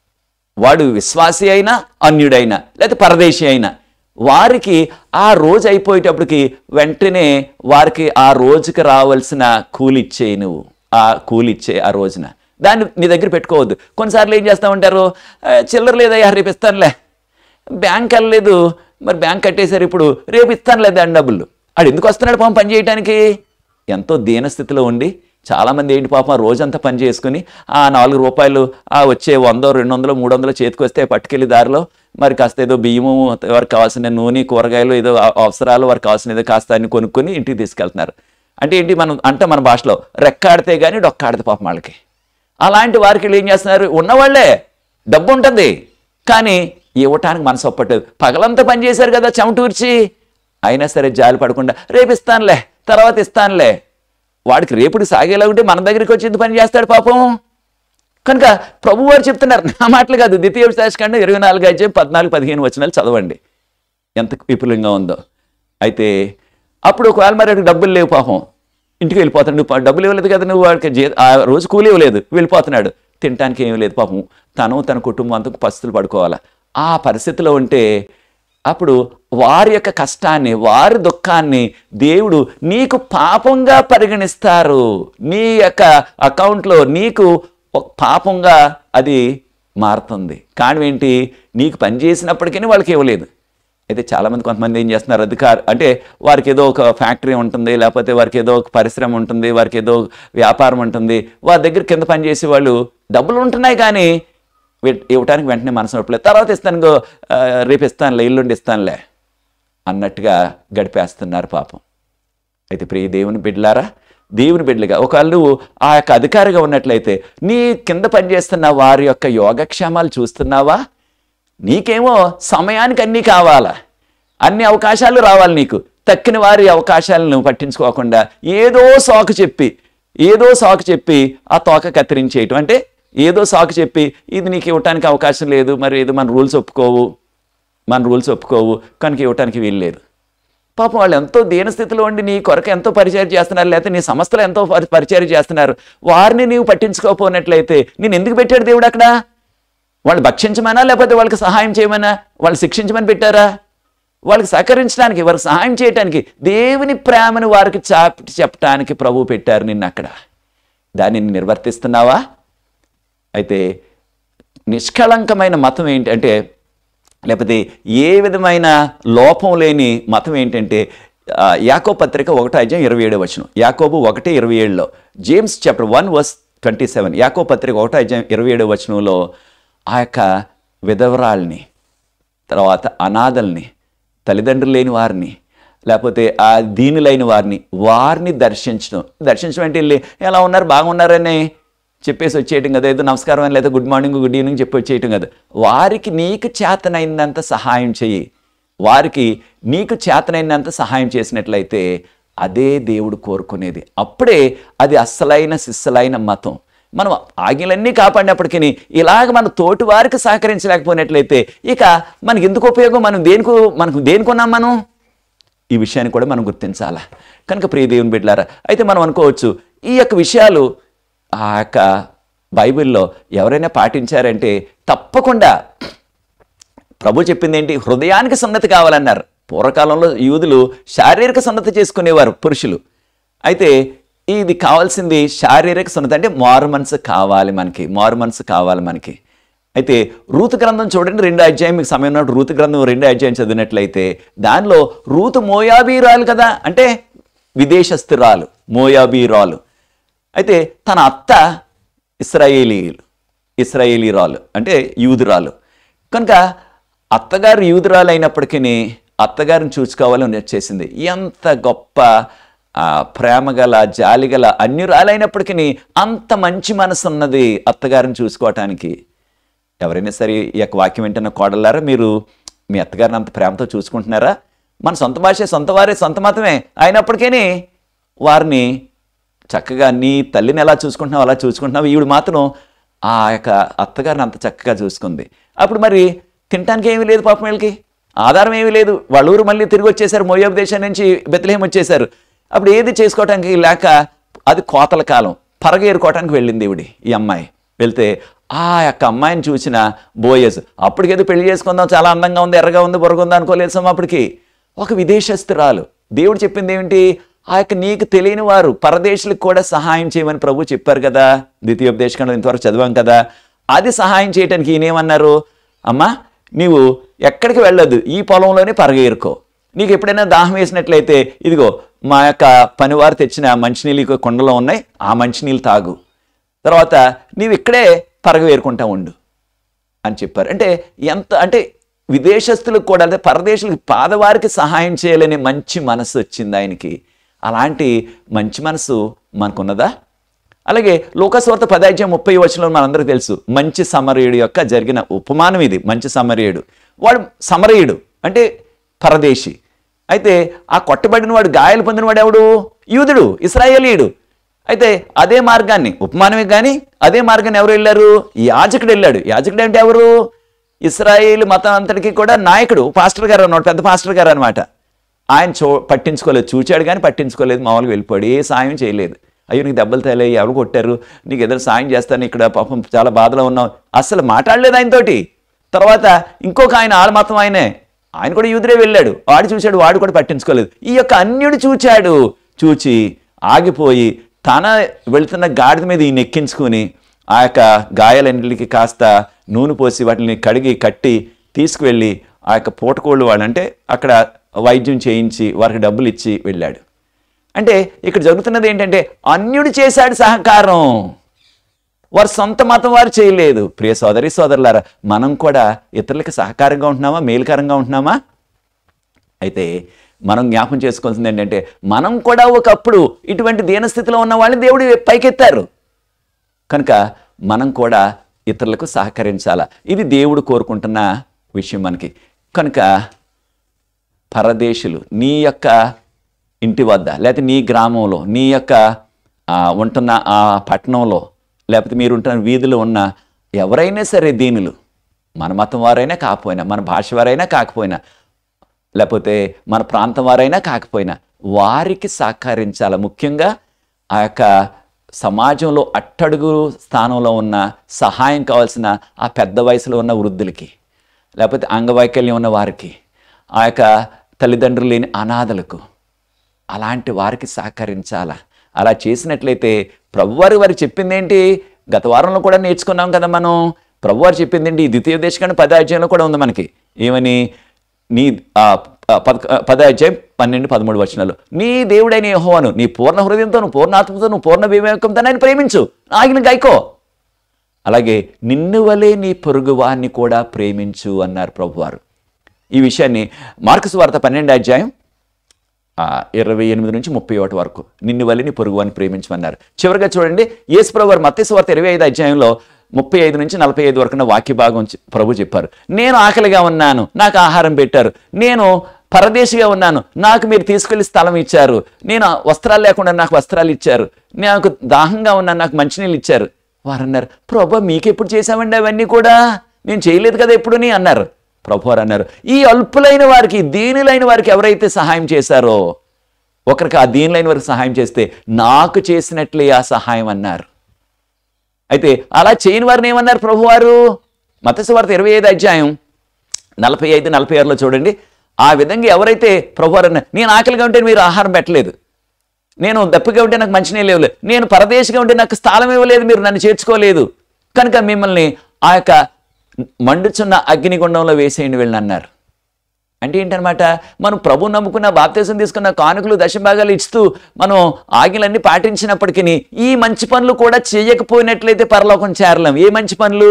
వాడు విశ్వాసి అయినా అన్యుడైనా లేకపోతే పరదేశి అయినా వారికి ఆ రోజు అయిపోయేటప్పటికి వెంటనే వారికి ఆ రోజుకి రావాల్సిన కూలి ఇచ్చేయి నువ్వు ఆ కూలి ఇచ్చే ఆ రోజున దాన్ని నీ దగ్గర పెట్టుకోవద్దు కొన్నిసార్లు ఏం చేస్తా ఉంటారు "ఆ, చిల్లర లేదయ్యా రేపు ఇస్తానులే బ్యాంక్ వెళ్ళలేదు మరి బ్యాంక్ కట్టేశారు ఇప్పుడు రేపు ఇస్తానులే దాని డబ్బులు ఆడు ఎందుకు వస్తున్నాడు పాపం పని చేయడానికి ఎంతో దీనస్థితిలో ఉండి చాలామంది ఏంటి పాపం ఆ రోజంతా పని చేసుకుని ఆ నాలుగు రూపాయలు ఆ వచ్చే వందో రెండు వందలు మూడు వందలు చేతికి వస్తే పట్టుకెళ్ళి దారిలో మరి కాస్త ఏదో బియ్యము వారికి కావాల్సిన నూనె కూరగాయలు ఏదో అవ- అవసరాలు వారికి కావాల్సిన ఏదో కాస్త అన్ని కొనుక్కొని ఇంటికి తీసుకెళ్తున్నారు అంటే ఏంటి మనం అంటే మన భాషలో రెక్కాడితే కానీ డొక్కాడితే పాపం వాళ్ళకి అలాంటి వారికి వీళ్ళు ఏం చేస్తున్నారు ఉన్నవాళ్లే డబ్బు ఉంటుంది కానీ ఇవ్వటానికి మనసు ఒప్పట్లేదు పగలంతా పని చేశారు కదా చెమటూర్చి అయినా సరే జాలి పడకుండా రేపు ఇస్తానులే తర్వాత ఇస్తానులే వాడికి రేపుడు సాగేలా ఉంటే మన దగ్గరికి వచ్చి ఎందుకు పని చేస్తాడు పాపం కనుక ప్రభు వారు చెప్తున్నారు నా మాటలు కాదు ద్వితీయ శాసకండి ఇరవై నాలుగు అధ్యాయం పద్నాలుగు పదిహేను వచనాలు చదవండి ఎంత విపులంగా ఉందో అయితే అప్పుడు ఒకవేళ మరి వాడికి డబ్బులు లేవు పాపం ఇంటికి వెళ్ళిపోతాడు నువ్వు పా- డబ్బులు ఇవ్వలేదు కదా నువ్వు వాడికి జీ ఆ రోజు కూలి ఇవ్వలేదు వెళ్ళిపోతున్నాడు తినటానికి ఏమీ లేదు పాపం తను తన కుటుంబం అంతా పస్తులు పడుకోవాలా ఆ పరిస్థితిలో ఉంటే అప్పుడు వారి యొక్క కష్టాన్ని వారి దుఃఖాన్ని దేవుడు నీకు పాపంగా పరిగణిస్తారు నీ యొక్క అకౌంట్లో నీకు ఒక పాపంగా అది మారుతుంది కారణం ఏంటి నీకు పని చేసినప్పటికీ వాళ్ళకి ఇవ్వలేదు అయితే చాలామంది కొంతమంది ఏం చేస్తున్నారు అధికారు అంటే వారికి ఏదో ఒక ఫ్యాక్టరీ ఉంటుంది లేకపోతే వారికి ఏదో ఒక పరిశ్రమ ఉంటుంది వారికి ఏదో వ్యాపారం ఉంటుంది వారి దగ్గర కింద పని చేసే వాళ్ళు డబ్బులు ఉంటున్నాయి కానీ వె- ఇవ్వడానికి వెంటనే మనసు నొప్పలేదు తర్వాత ఇస్తాను గో, ఆ, రేపు ఇస్తానులే ఎల్లుండి ఇస్తానులే అన్నట్టుగా గడిపేస్తున్నారు పాపం అయితే ప్రియ దేవుని బిడ్డలారా దేవుని బిడ్డలుగా ఒకవేళ నువ్వు ఆ యొక్క అధికారిగా ఉన్నట్లయితే నీ కింద పనిచేస్తున్న వారి యొక్క యోగక్షేమాలు చూస్తున్నావా నీకేమో సమయానికి అన్నీ కావాలా అన్ని అవకాశాలు రావాలి నీకు తక్కిన వారి అవకాశాలను పట్టించుకోకుండా ఏదో సాకు చెప్పి ఏదో సాకు చెప్పి ఆ తోక కత్తిరించేయటం అంటే ఏదో సాకు చెప్పి ఇది నీకు ఇవ్వటానికి అవకాశం లేదు మరి ఏదో మన రూల్స్ ఒప్పుకోవు మన రూల్స్ ఒప్పుకోవు కనుక ఇవ్వటానికి వీలు లేదు పాపం వాళ్ళు ఎంతో దీనస్థితిలో ఉండి నీ కొరకు ఎంతో పరిచయం చేస్తున్నారు లేకపోతే నీ సంస్థలు ఎంతో పరి- పరిచయం చేస్తున్నారు వారిని నీవు పట్టించుకోకపోయినట్లయితే నేను ఎందుకు పెట్టాడు దేవుడు అక్కడ వాళ్ళు భక్షించమనా లేకపోతే వాళ్ళకి సహాయం చేయమనా వాళ్ళు శిక్షించమని పెట్టారా వాళ్ళకి సహకరించడానికి వారికి సహాయం చేయడానికి దేవుని ప్రేమను వారికి చాపి చెప్పడానికి ప్రభు పెట్టారు నిన్ను అక్కడ దానిని నిర్వర్తిస్తున్నావా అయితే నిష్కళంకమైన మతం ఏంటంటే లేకపోతే ఏ విధమైన లోపం లేని మతం ఏంటంటే ఆ, యాకో పత్రిక ఒకటో అధ్యాయం ఇరవై ఏడు వచనం యాకోబు ఒకటి ఇరవై ఏడులో James chapter one verse twenty seven యాకో పత్రిక ఒకటో అధ్యాయం ఇరవై ఏడు వచనంలో ఆ యొక్క విధవరాల్ని తర్వాత అనాథల్ని తల్లిదండ్రులు లేని వారిని లేకపోతే ఆ దీనులైన వారిని వారిని దర్శించడం దర్శించడం అంటే వెళ్ళి ఎలా ఉన్నారు బాగున్నారని చెప్పేసి వచ్చేయటం కదా ఏదో నమస్కారం అని లేదా గుడ్ మార్నింగ్ గుడ్ ఈవినింగ్ చెప్పి వచ్చేయటం కదా వారికి నీకు చేతనైనంత సహాయం చెయ్యి వారికి నీకు చేతనైనంత సహాయం చేసినట్లయితే అదే దేవుడు కోరుకునేది అప్పుడే అది అస్సలైన సిస్సలైన మతం మనం ఆజ్ఞలన్నీ కాపాడినప్పటికీ ఇలాగ మన తోటి వారికి సహకరించలేకపోయినట్లయితే ఇక మనకి ఎందుకు ఉపయోగం మనం దేనికి మనకు దేనికొన్నాం మనం ఈ విషయాన్ని కూడా మనం గుర్తించాలా కనుక ప్రియ దేవుని బిడ్డలారా అయితే మనం అనుకోవచ్చు ఈ యొక్క విషయాలు ఆ యొక్క బైబిల్లో ఎవరైనా పాటించారంటే తప్పకుండా ప్రభు చెప్పింది ఏంటి హృదయానికి సన్నతి కావాలన్నారు పూర్వకాలంలో యూదులు శారీరక సన్నతి చేసుకునేవారు పురుషులు అయితే ఇది కావాల్సింది శారీరక సన్నతి అంటే మారు మనసు కావాలి మనకి మారు మనసు కావాలి మనకి అయితే రూతు గ్రంథం చూడండి రెండు అధ్యాయం మీకు సమయం ఉన్నప్పుడు రూతు గ్రంథం రెండు అధ్యాయం చదివినట్లయితే దానిలో రూతు మోయాబీరాలు కదా అంటే విదేశస్థురాలు మోయాబీరాలు అయితే తన అత్త ఇస్రాయేలీలు ఇస్రాయేలీరాలు అంటే యూదురాలు కనుక అత్తగారు యూదురాలు అయినప్పటికీ అత్తగారిని చూసుకోవాలని వచ్చేసింది ఎంత గొప్ప ఆ, ప్రేమగల జాలిగల అన్యురాలైనప్పటికీ అంత మంచి మనసు ఉన్నది అత్తగారిని చూసుకోవటానికి ఎవరైనా సరే ఈ యొక్క వాక్యం వింటున్న కోడలారా మీరు మీ అత్తగారిని అంత ప్రేమతో చూసుకుంటున్నారా మన సొంత భాష సొంత వారే సొంత మతమే అయినప్పటికీ వారిని చక్కగా నీ తల్లిని ఎలా చూసుకుంటున్నావు అలా చూసుకుంటున్నావు ఈవిడ మాత్రం ఆ యొక్క అత్తగారిని అంత చక్కగా చూసుకుంది అప్పుడు మరి తినటానికి ఏమీ లేదు పాపం వీళ్ళకి ఆధారం ఏమీ లేదు వాళ్ళ ఊరు మళ్ళీ తిరిగి వచ్చేసారు మోయాబు దేశం నుంచి బెత్లహేం వచ్చేసారు అప్పుడు ఏది చేసుకోవటానికి లేక అది కోతల కాలం పరగ ఏరుకోవటానికి వెళ్ళింది ఈవిడి ఈ అమ్మాయి వెళ్తే ఆ యొక్క అమ్మాయిని చూసిన బోయస్ అప్పటికేదో పెళ్లి చేసుకుందాం చాలా అందంగా ఉంది ఎర్రగా ఉంది బొరగుంది అనుకోలేదు సమ అప్పటికి ఒక విదేశస్తురాలు దేవుడు చెప్పింది ఏమిటి ఆ యొక్క నీకు తెలియని వారు పరదేశులకు కూడా సహాయం చేయమని ప్రభు చెప్పారు కదా ద్వితీయోపదేశకంలో ఇంతవరకు చదివాం కదా అది సహాయం చేయటానికి ఈయనేమన్నారు అమ్మా నీవు ఎక్కడికి వెళ్ళొద్దు ఈ పొలంలోనే పరగేరుకో నీకు ఎప్పుడైనా దాహం వేసినట్లయితే ఇదిగో మా యొక్క పనివారు తెచ్చిన మంచినీళ్ళు ఈ కుండలో ఉన్నాయి ఆ మంచినీళ్ళు తాగు తర్వాత నీవు ఇక్కడే పరగవేరుకుంటా ఉండు అని చెప్పారు అంటే ఎంత అంటే విదేశస్తులకు కూడా అంటే పరదేశులకు పాదవారికి సహాయం చేయాలనే మంచి మనసు వచ్చింది ఆయనకి అలాంటి మంచి మనసు మనకున్నదా అలాగే లోకస్వార్త పదాధ్యాయం ముప్పై వచనంలో మనందరికీ తెలుసు మంచి సమరయుడు యొక్క జరిగిన ఉపమానం ఇది మంచి సమరయుడు వాడు సమరయుడు అంటే పరదేశి అయితే ఆ కొట్టబడిన వాడు గాయాలు పొందిన వాడు ఎవడు యూదుడు ఇస్రాయేలీయుడు అయితే అదే మార్గాన్ని ఉపమానమే కానీ అదే మార్గాన్ని ఎవరు వెళ్ళారు యాజకుడు వెళ్ళాడు యాజకుడు అంటే ఎవరు ఇస్రాయేల్ మతం అంతటికి కూడా నాయకుడు పాస్టర్ గారు అన్నమాట పెద్ద పాస్టర్ గారు అనమాట ఆయన చూ పట్టించుకోలేదు చూచాడు కానీ పట్టించుకోలేదు మామూలుగా వెళ్ళిపోయాడు ఏ సాయం చేయలేదు అయ్యో నీకు దెబ్బలు తేలే ఎవరు కొట్టారు నీకు ఎదురు సాయం చేస్తాను ఇక్కడ పాపం చాలా బాధలో ఉన్నావు అసలు మాట్లాడలేదు ఆయనతోటి తర్వాత ఇంకొక ఆయన ఆడ మతం ఆయనే ఆయన కూడా యూదురే వెళ్ళాడు వాడు చూశాడు వాడు కూడా పట్టించుకోలేదు ఈ యొక్క అన్యుడు చూచాడు చూచి ఆగిపోయి తన వెళుతున్న గాడిద మీద ఈయన ఎక్కించుకుని ఆ యొక్క గాయాలన్నిటికి కాస్త నూనె పోసి వాటిని కడిగి కట్టి తీసుకువెళ్ళి ఆ యొక్క పూటకోళ్ళు వాళ్ళు అంటే అక్కడ వైద్యం చేయించి వారికి డబ్బులు ఇచ్చి వెళ్ళాడు అంటే ఇక్కడ జరుగుతున్నది ఏంటంటే అన్యుడు చేశాడు సహకారం వారు సొంత మతం వారు చేయలేదు ప్రియ సోదరి సోదరులారా మనం కూడా ఇతరులకు సహకారంగా ఉంటున్నామా మేలుకరంగా ఉంటున్నామా అయితే మనం జ్ఞాపం చేసుకోవాల్సింది ఏంటంటే మనం కూడా ఒకప్పుడు ఇటువంటి దీనస్థితిలో ఉన్న వాళ్ళని దేవుడు పైకెత్తారు కనుక మనం కూడా ఇతరులకు సహకరించాల ఇది దేవుడు కోరుకుంటున్న విషయం మనకి కనుక పరదేశులు నీ యొక్క ఇంటి వద్ద లేకపోతే నీ గ్రామంలో నీ యొక్క ఆ, ఉంటున్న ఆ పట్టణంలో లేకపోతే మీరు ఉంటున్న వీధిలో ఉన్న ఎవరైనా సరే దీనులు మన మతం వారైనా కాకపోయినా మన భాష వారైనా కాకపోయినా లేకపోతే మన ప్రాంతం వారైనా కాకపోయినా వారికి సహకరించాల ముఖ్యంగా ఆ యొక్క సమాజంలో అట్టడుగు స్థానంలో ఉన్న సహాయం కావాల్సిన ఆ పెద్ద వయసులో ఉన్న వృద్ధులకి లేకపోతే అంగవైకల్యం ఉన్న వారికి ఆ యొక్క తల్లిదండ్రులు లేని అనాథలకు అలాంటి వారికి సహకరించాల అలా చేసినట్లయితే ప్రభువారు వారు చెప్పింది ఏంటి గత వారంలో కూడా నేర్చుకున్నాం కదా మనం ప్రభువారు చెప్పింది ఏంటి ఈ ద్వితీయ దేశకాన్ని పద అధ్యాయంలో కూడా ఉంది మనకి ఏమని నీ ఆ, ఆ, పద పద అధ్యాయం పన్నెండు పదమూడు వచనాలు నీ దేవుడైన యెహోవాను నీ పూర్ణ హృదయంతో నువ్వు పూర్ణ ఆత్మతో నువ్వు పూర్ణ వివేకంతో ఆయన ప్రేమించు ఆగిన గాయకో అలాగే నిన్ను వలే నీ పొరుగువాన్ని కూడా ప్రేమించు అన్నారు ప్రభువారు ఈ విషయాన్ని మార్కసు వార్త పన్నెండు అధ్యాయం ఆ, ఇరవై ఎనిమిది నుంచి ముప్పై ఒకటి వరకు నిన్ను వల్లి నీ పొరుగు అని ప్రేమించమన్నారు చివరిగా చూడండి యేసు ప్రభు వారు మత్తయి వార్త ఇరవై ఐదు అధ్యాయంలో ముప్పై ఐదు నుంచి నలభై ఐదు వరకు ఉన్న వాక్య భాగం చె- ప్రభు చెప్పారు నేను ఆకలిగా ఉన్నాను నాకు ఆహారం పెట్టారు నేను పరదేశిగా ఉన్నాను నాకు మీరు తీసుకెళ్లి స్థలం ఇచ్చారు నేను వస్త్రాలు లేకుండా నాకు వస్త్రాలు ఇచ్చారు నాకు దాహంగా ఉన్నాను నాకు మంచినీళ్ళు ఇచ్చారు వారు అన్నారు ప్రభు మీకెప్పుడు చేశామండి అవన్నీ కూడా నేను చేయలేదు కదా ఎప్పుడుని అన్నారు ప్రభు వారు అన్నారు ఈ అల్పులైన వారికి దీనులైన వారికి ఎవరైతే సహాయం చేశారో ఒకరికి ఆ దీనులైన వారికి సహాయం చేస్తే నాకు చేసినట్లే ఆ సహాయం అన్నారు అయితే అలా చేయని వారిని ఏమన్నారు ప్రభువారు మతసు వార్త ఇరవై ఐదు అధ్యాయం నలభై ఐదు నలభై ఆరులో చూడండి ఆ విధంగా ఎవరైతే ప్రభువారు అన్నారు నేను ఆకలిగా ఉంటే మీరు ఆహారం పెట్టలేదు నేను దప్పిగా ఉంటే నాకు మంచినీళ్ళు ఇవ్వలేదు నేను పరదేశిగా ఉంటే నాకు స్థలం ఇవ్వలేదు మీరు నన్ను చేర్చుకోలేదు కనుక మిమ్మల్ని ఆ యొక్క మండుచున్న అగ్నిగుండంలో వేసేయండి వెళ్ళి అన్నారు అంటే ఏంటనమాట మనం ప్రభు నమ్ముకున్న బాప్తీసం తీసుకున్న కానుకలు దశభాగాలు ఇస్తూ మనం ఆగిలన్నీ పాటించినప్పటికీ ఈ మంచి పనులు కూడా చేయకపోయినట్లయితే పరలోకం చేరలేం ఏ మంచి పనులు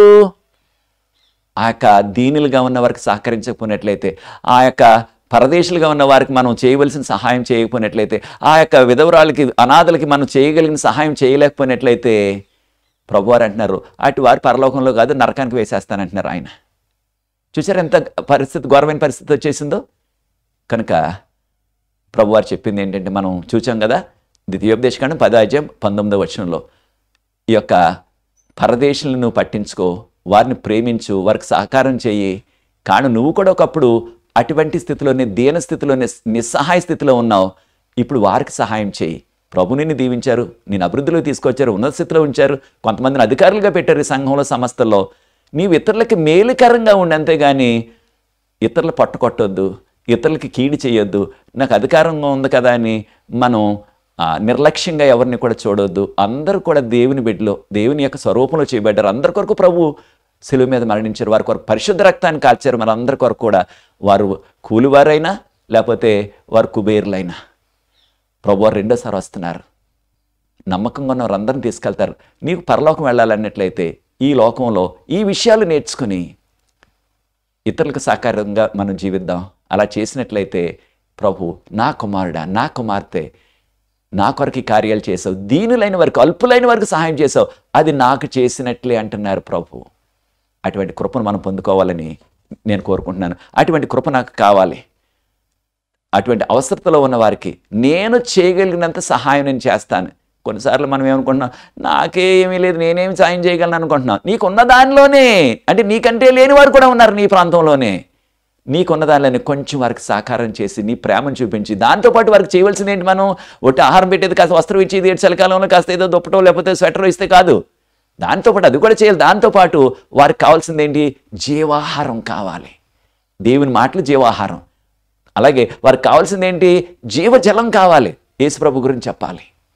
ఆ యొక్క దీనులుగా ఉన్న వారికి సహకరించకపోయినట్లయితే ఆ యొక్క పరదేశులుగా ఉన్న వారికి మనం చేయవలసిన సహాయం చేయకపోయినట్లయితే ఆ యొక్క విధవరాలకి అనాథలకి మనం చేయగలిగిన సహాయం చేయలేకపోయినట్లయితే ప్రభువారు అంటున్నారు అటు వారి పరలోకంలో కాదు నరకానికి వేసేస్తానంటున్నారు ఆయన చూసారు ఎంత పరిస్థితి ఘోరమైన పరిస్థితి వచ్చేసిందో కనుక ప్రభువారు చెప్పింది ఏంటంటే మనం చూచాం కదా ద్వితీయోపదేశకాండం పదాధ్యాయం పంతొమ్మిదో వచనంలో ఈ యొక్క పరదేశులను నువ్వు పట్టించుకో వారిని ప్రేమించు వారికి సహకారం చెయ్యి కానీ నువ్వు కూడా ఒకప్పుడు అటువంటి స్థితిలోనే దీన స్థితిలోనే నిస్సహాయ స్థితిలో ఉన్నావు ఇప్పుడు వారికి సహాయం చేయి ప్రభు నిన్ను దీవించారు నేను అభివృద్ధిలో తీసుకొచ్చారు ఉన్నత స్థితిలో ఉంచారు కొంతమందిని అధికారులుగా పెట్టారు ఈ సంఘంలో సంస్థల్లో నీవు ఇతరులకి మేలుకరంగా ఉండి అంతేగాని ఇతరులు పట్టుకొట్టొద్దు ఇతరులకి కీడి చేయొద్దు నాకు అధికారంగా ఉంది కదా అని మనం ఆ, నిర్లక్ష్యంగా ఎవరిని కూడా చూడొద్దు అందరూ కూడా దేవుని బిడ్డలో దేవుని యొక్క స్వరూపంలో చేయబడ్డారు అందరి కొరకు ప్రభు సెలువు మీద మరణించారు వారి కొరకు పరిశుద్ధ రక్తాన్ని కాల్చారు మన అందరి కొరకు కూడా వారు కూలివారైనా లేకపోతే వారు కుబేరులైనా ప్రభు వారు రెండోసారి వస్తున్నారు నమ్మకంగా ఉన్న వారందరిని తీసుకెళ్తారు నీకు పరలోకం వెళ్ళాలన్నట్లయితే ఈ లోకంలో ఈ విషయాలు నేర్చుకుని ఇతరులకు సహకారంగా మనం జీవిద్దాం అలా చేసినట్లయితే ప్రభు నా కుమారుడా నా కుమార్తె నా కొరకు ఈ కార్యాలు చేసావు దీనులైన వారికి అల్పులైన వారికి సహాయం చేసావు అది నాకు చేసినట్లే అంటున్నారు ప్రభు అటువంటి కృపను మనం పొందుకోవాలని నేను కోరుకుంటున్నాను అటువంటి కృప నాకు కావాలి అటువంటి అవసరతలో ఉన్న వారికి నేను చేయగలిగినంత సహాయం నేను చేస్తాను కొన్నిసార్లు మనం ఏమనుకుంటున్నాం నాకే ఏమీ లేదు నేనేమి సాయం చేయగలను అనుకుంటున్నాం నీకున్న దానిలోనే అంటే నీకంటే లేని వారు కూడా ఉన్నారు నీ ప్రాంతంలోనే నీకున్న దానిలోనే కొంచెం వారికి సహకారం చేసి నీ ప్రేమను చూపించి దాంతోపాటు వారికి చేయవలసింది ఏంటి మనం ఒకటి ఆహారం పెట్టేది కాస్త వస్త్రం ఇచ్చేది ఏడు చలికాలంలో కాస్త ఏదో దుప్పటో లేకపోతే స్వెటర్ ఇస్తే కాదు దాంతోపాటు అది కూడా చేయాలి దాంతోపాటు వారికి కావాల్సింది ఏంటి జీవాహారం కావాలి దేవుని మాటలు జీవాహారం అలాగే వారికి కావాల్సింది ఏంటి జీవజలం కావాలి యేసుప్రభు గురించి చెప్పాలి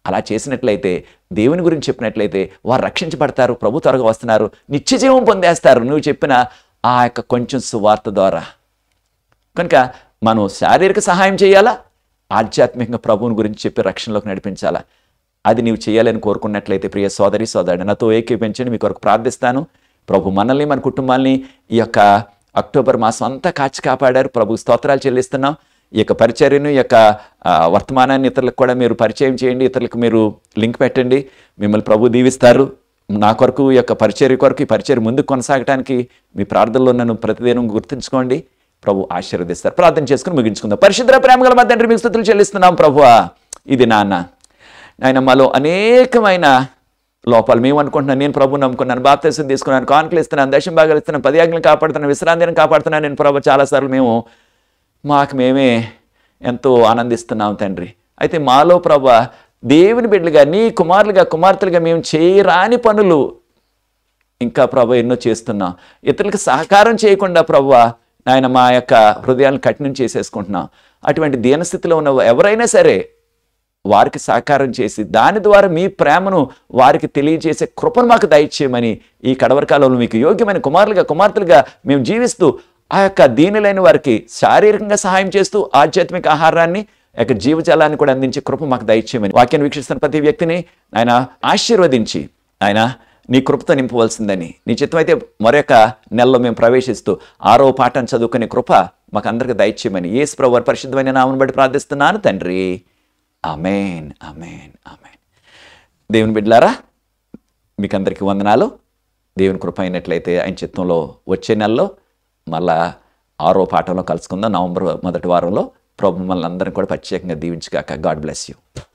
అలా చేసినట్లయితే దేవుని గురించి చెప్పినట్లయితే వారు రక్షించబడతారు ప్రభు త్వరగా వస్తున్నారు నిత్యజీవం పొందేస్తారు నువ్వు చెప్పిన ఆ యొక్క కొంచెం సువార్త ద్వారా కనుక మనం శారీరక సహాయం చేయాలా ఆధ్యాత్మికంగా ప్రభువుని గురించి చెప్పి రక్షణలోకి నడిపించాలా అది నీవు చేయాలని కోరుకున్నట్లయితే ప్రియ సోదరి సోదరుడు నాతో ఏకీపించండి మీ కొరకు ప్రార్థిస్తాను ప్రభు మనల్ని మన కుటుంబాల్ని ఈ యొక్క అక్టోబర్ మాసం అంతా కాచి కాపాడారు ప్రభు స్తోత్రాలు చెల్లిస్తున్నాం ఈ యొక్క పరిచర్యను ఈ యొక్క ఆ, వర్తమానాన్ని ఇతరులకు కూడా మీరు పరిచయం చేయండి ఇతరులకు మీరు లింక్ పెట్టండి మిమ్మల్ని ప్రభు దీవిస్తారు నా కొరకు ఈ యొక్క పరిచర్య కొరకు ఈ పరిచర్య ముందుకు కొనసాగడానికి మీ ప్రార్థనలో నన్ను ప్రతిదినం గుర్తుంచుకోండి ప్రభు ఆశీర్వదిస్తారు ప్రార్థన చేసుకుని ముగించుకుందాం పరిశుద్ధ ప్రేమగల మా తండ్రి మీకు స్థుతులు చెల్లిస్తున్నాం ప్రభువా ఇది నాన్న ఆయన మాలో అనేకమైన లోపాలు మేము అనుకుంటున్నాను నేను ప్రభు నమ్ముకున్నాను బాప్తీసం తీసుకున్నాను కాన్కులు ఇస్తున్నాను దశం భాగాలు ఇస్తున్నాను పది ఆజ్ఞలు కాపాడుతున్నాను విశ్రాంతిని కాపాడుతున్నాను నేను ప్రభు చాలాసార్లు మేము మాకు మేమే ఎంతో ఆనందిస్తున్నాం తండ్రి అయితే మాలో ప్రభ దేవుని బిడ్డలుగా నీ కుమారులుగా కుమార్తెలుగా మేము చేయరాని పనులు ఇంకా ప్రభు ఎన్నో చేస్తున్నాం ఇతరులకు సహకారం చేయకుండా ప్రభు ఆయన మా యొక్క హృదయాలను కఠినం చేసేసుకుంటున్నాం అటువంటి దీనస్థితిలో ఉన్న ఎవరైనా సరే వారికి సహకారం చేసి దాని ద్వారా మీ ప్రేమను వారికి తెలియజేసే కృపను మాకు దయచేయమని ఈ కడవరి కాలంలో మీకు యోగ్యమైన కుమారులుగా కుమార్తెలుగా మేము జీవిస్తూ ఆ యొక్క దీనులైన వారికి శారీరకంగా సహాయం చేస్తూ ఆధ్యాత్మిక ఆహారాన్ని ఆ యొక్క జీవజాలాన్ని కూడా అందించే కృప మాకు దయచేయమని వాక్యాన్ని వీక్షిస్తున్న ప్రతి వ్యక్తిని ఆయన ఆశీర్వదించి ఆయన నీ కృపతో నింపవలసిందని నీ చిత్తం అయితే మరొక నెలలో మేము ప్రవేశిస్తూ ఆరో పాఠం చదువుకునే కృప మాకు అందరికి దయచేయమని యేసు ప్రభు వారి పరిశుద్ధమైన నామను బట్టి ప్రార్థిస్తున్నాను తండ్రి అమేన్ అమేన్ అమేన్ దేవుని బిడ్డలారా మీకు అందరికీ వందనాలు దేవుని కృప అయినట్లయితే ఆయన చిత్తంలో వచ్చే నెలలో మళ్ళా ఆరో పాఠంలో కలుసుకుందాం నవంబర్ మొదటి వారంలో ప్రభు మనల్ని అందరం కూడా ప్రత్యేకంగా దీవించుగాక గాడ్ బ్లెస్ యూ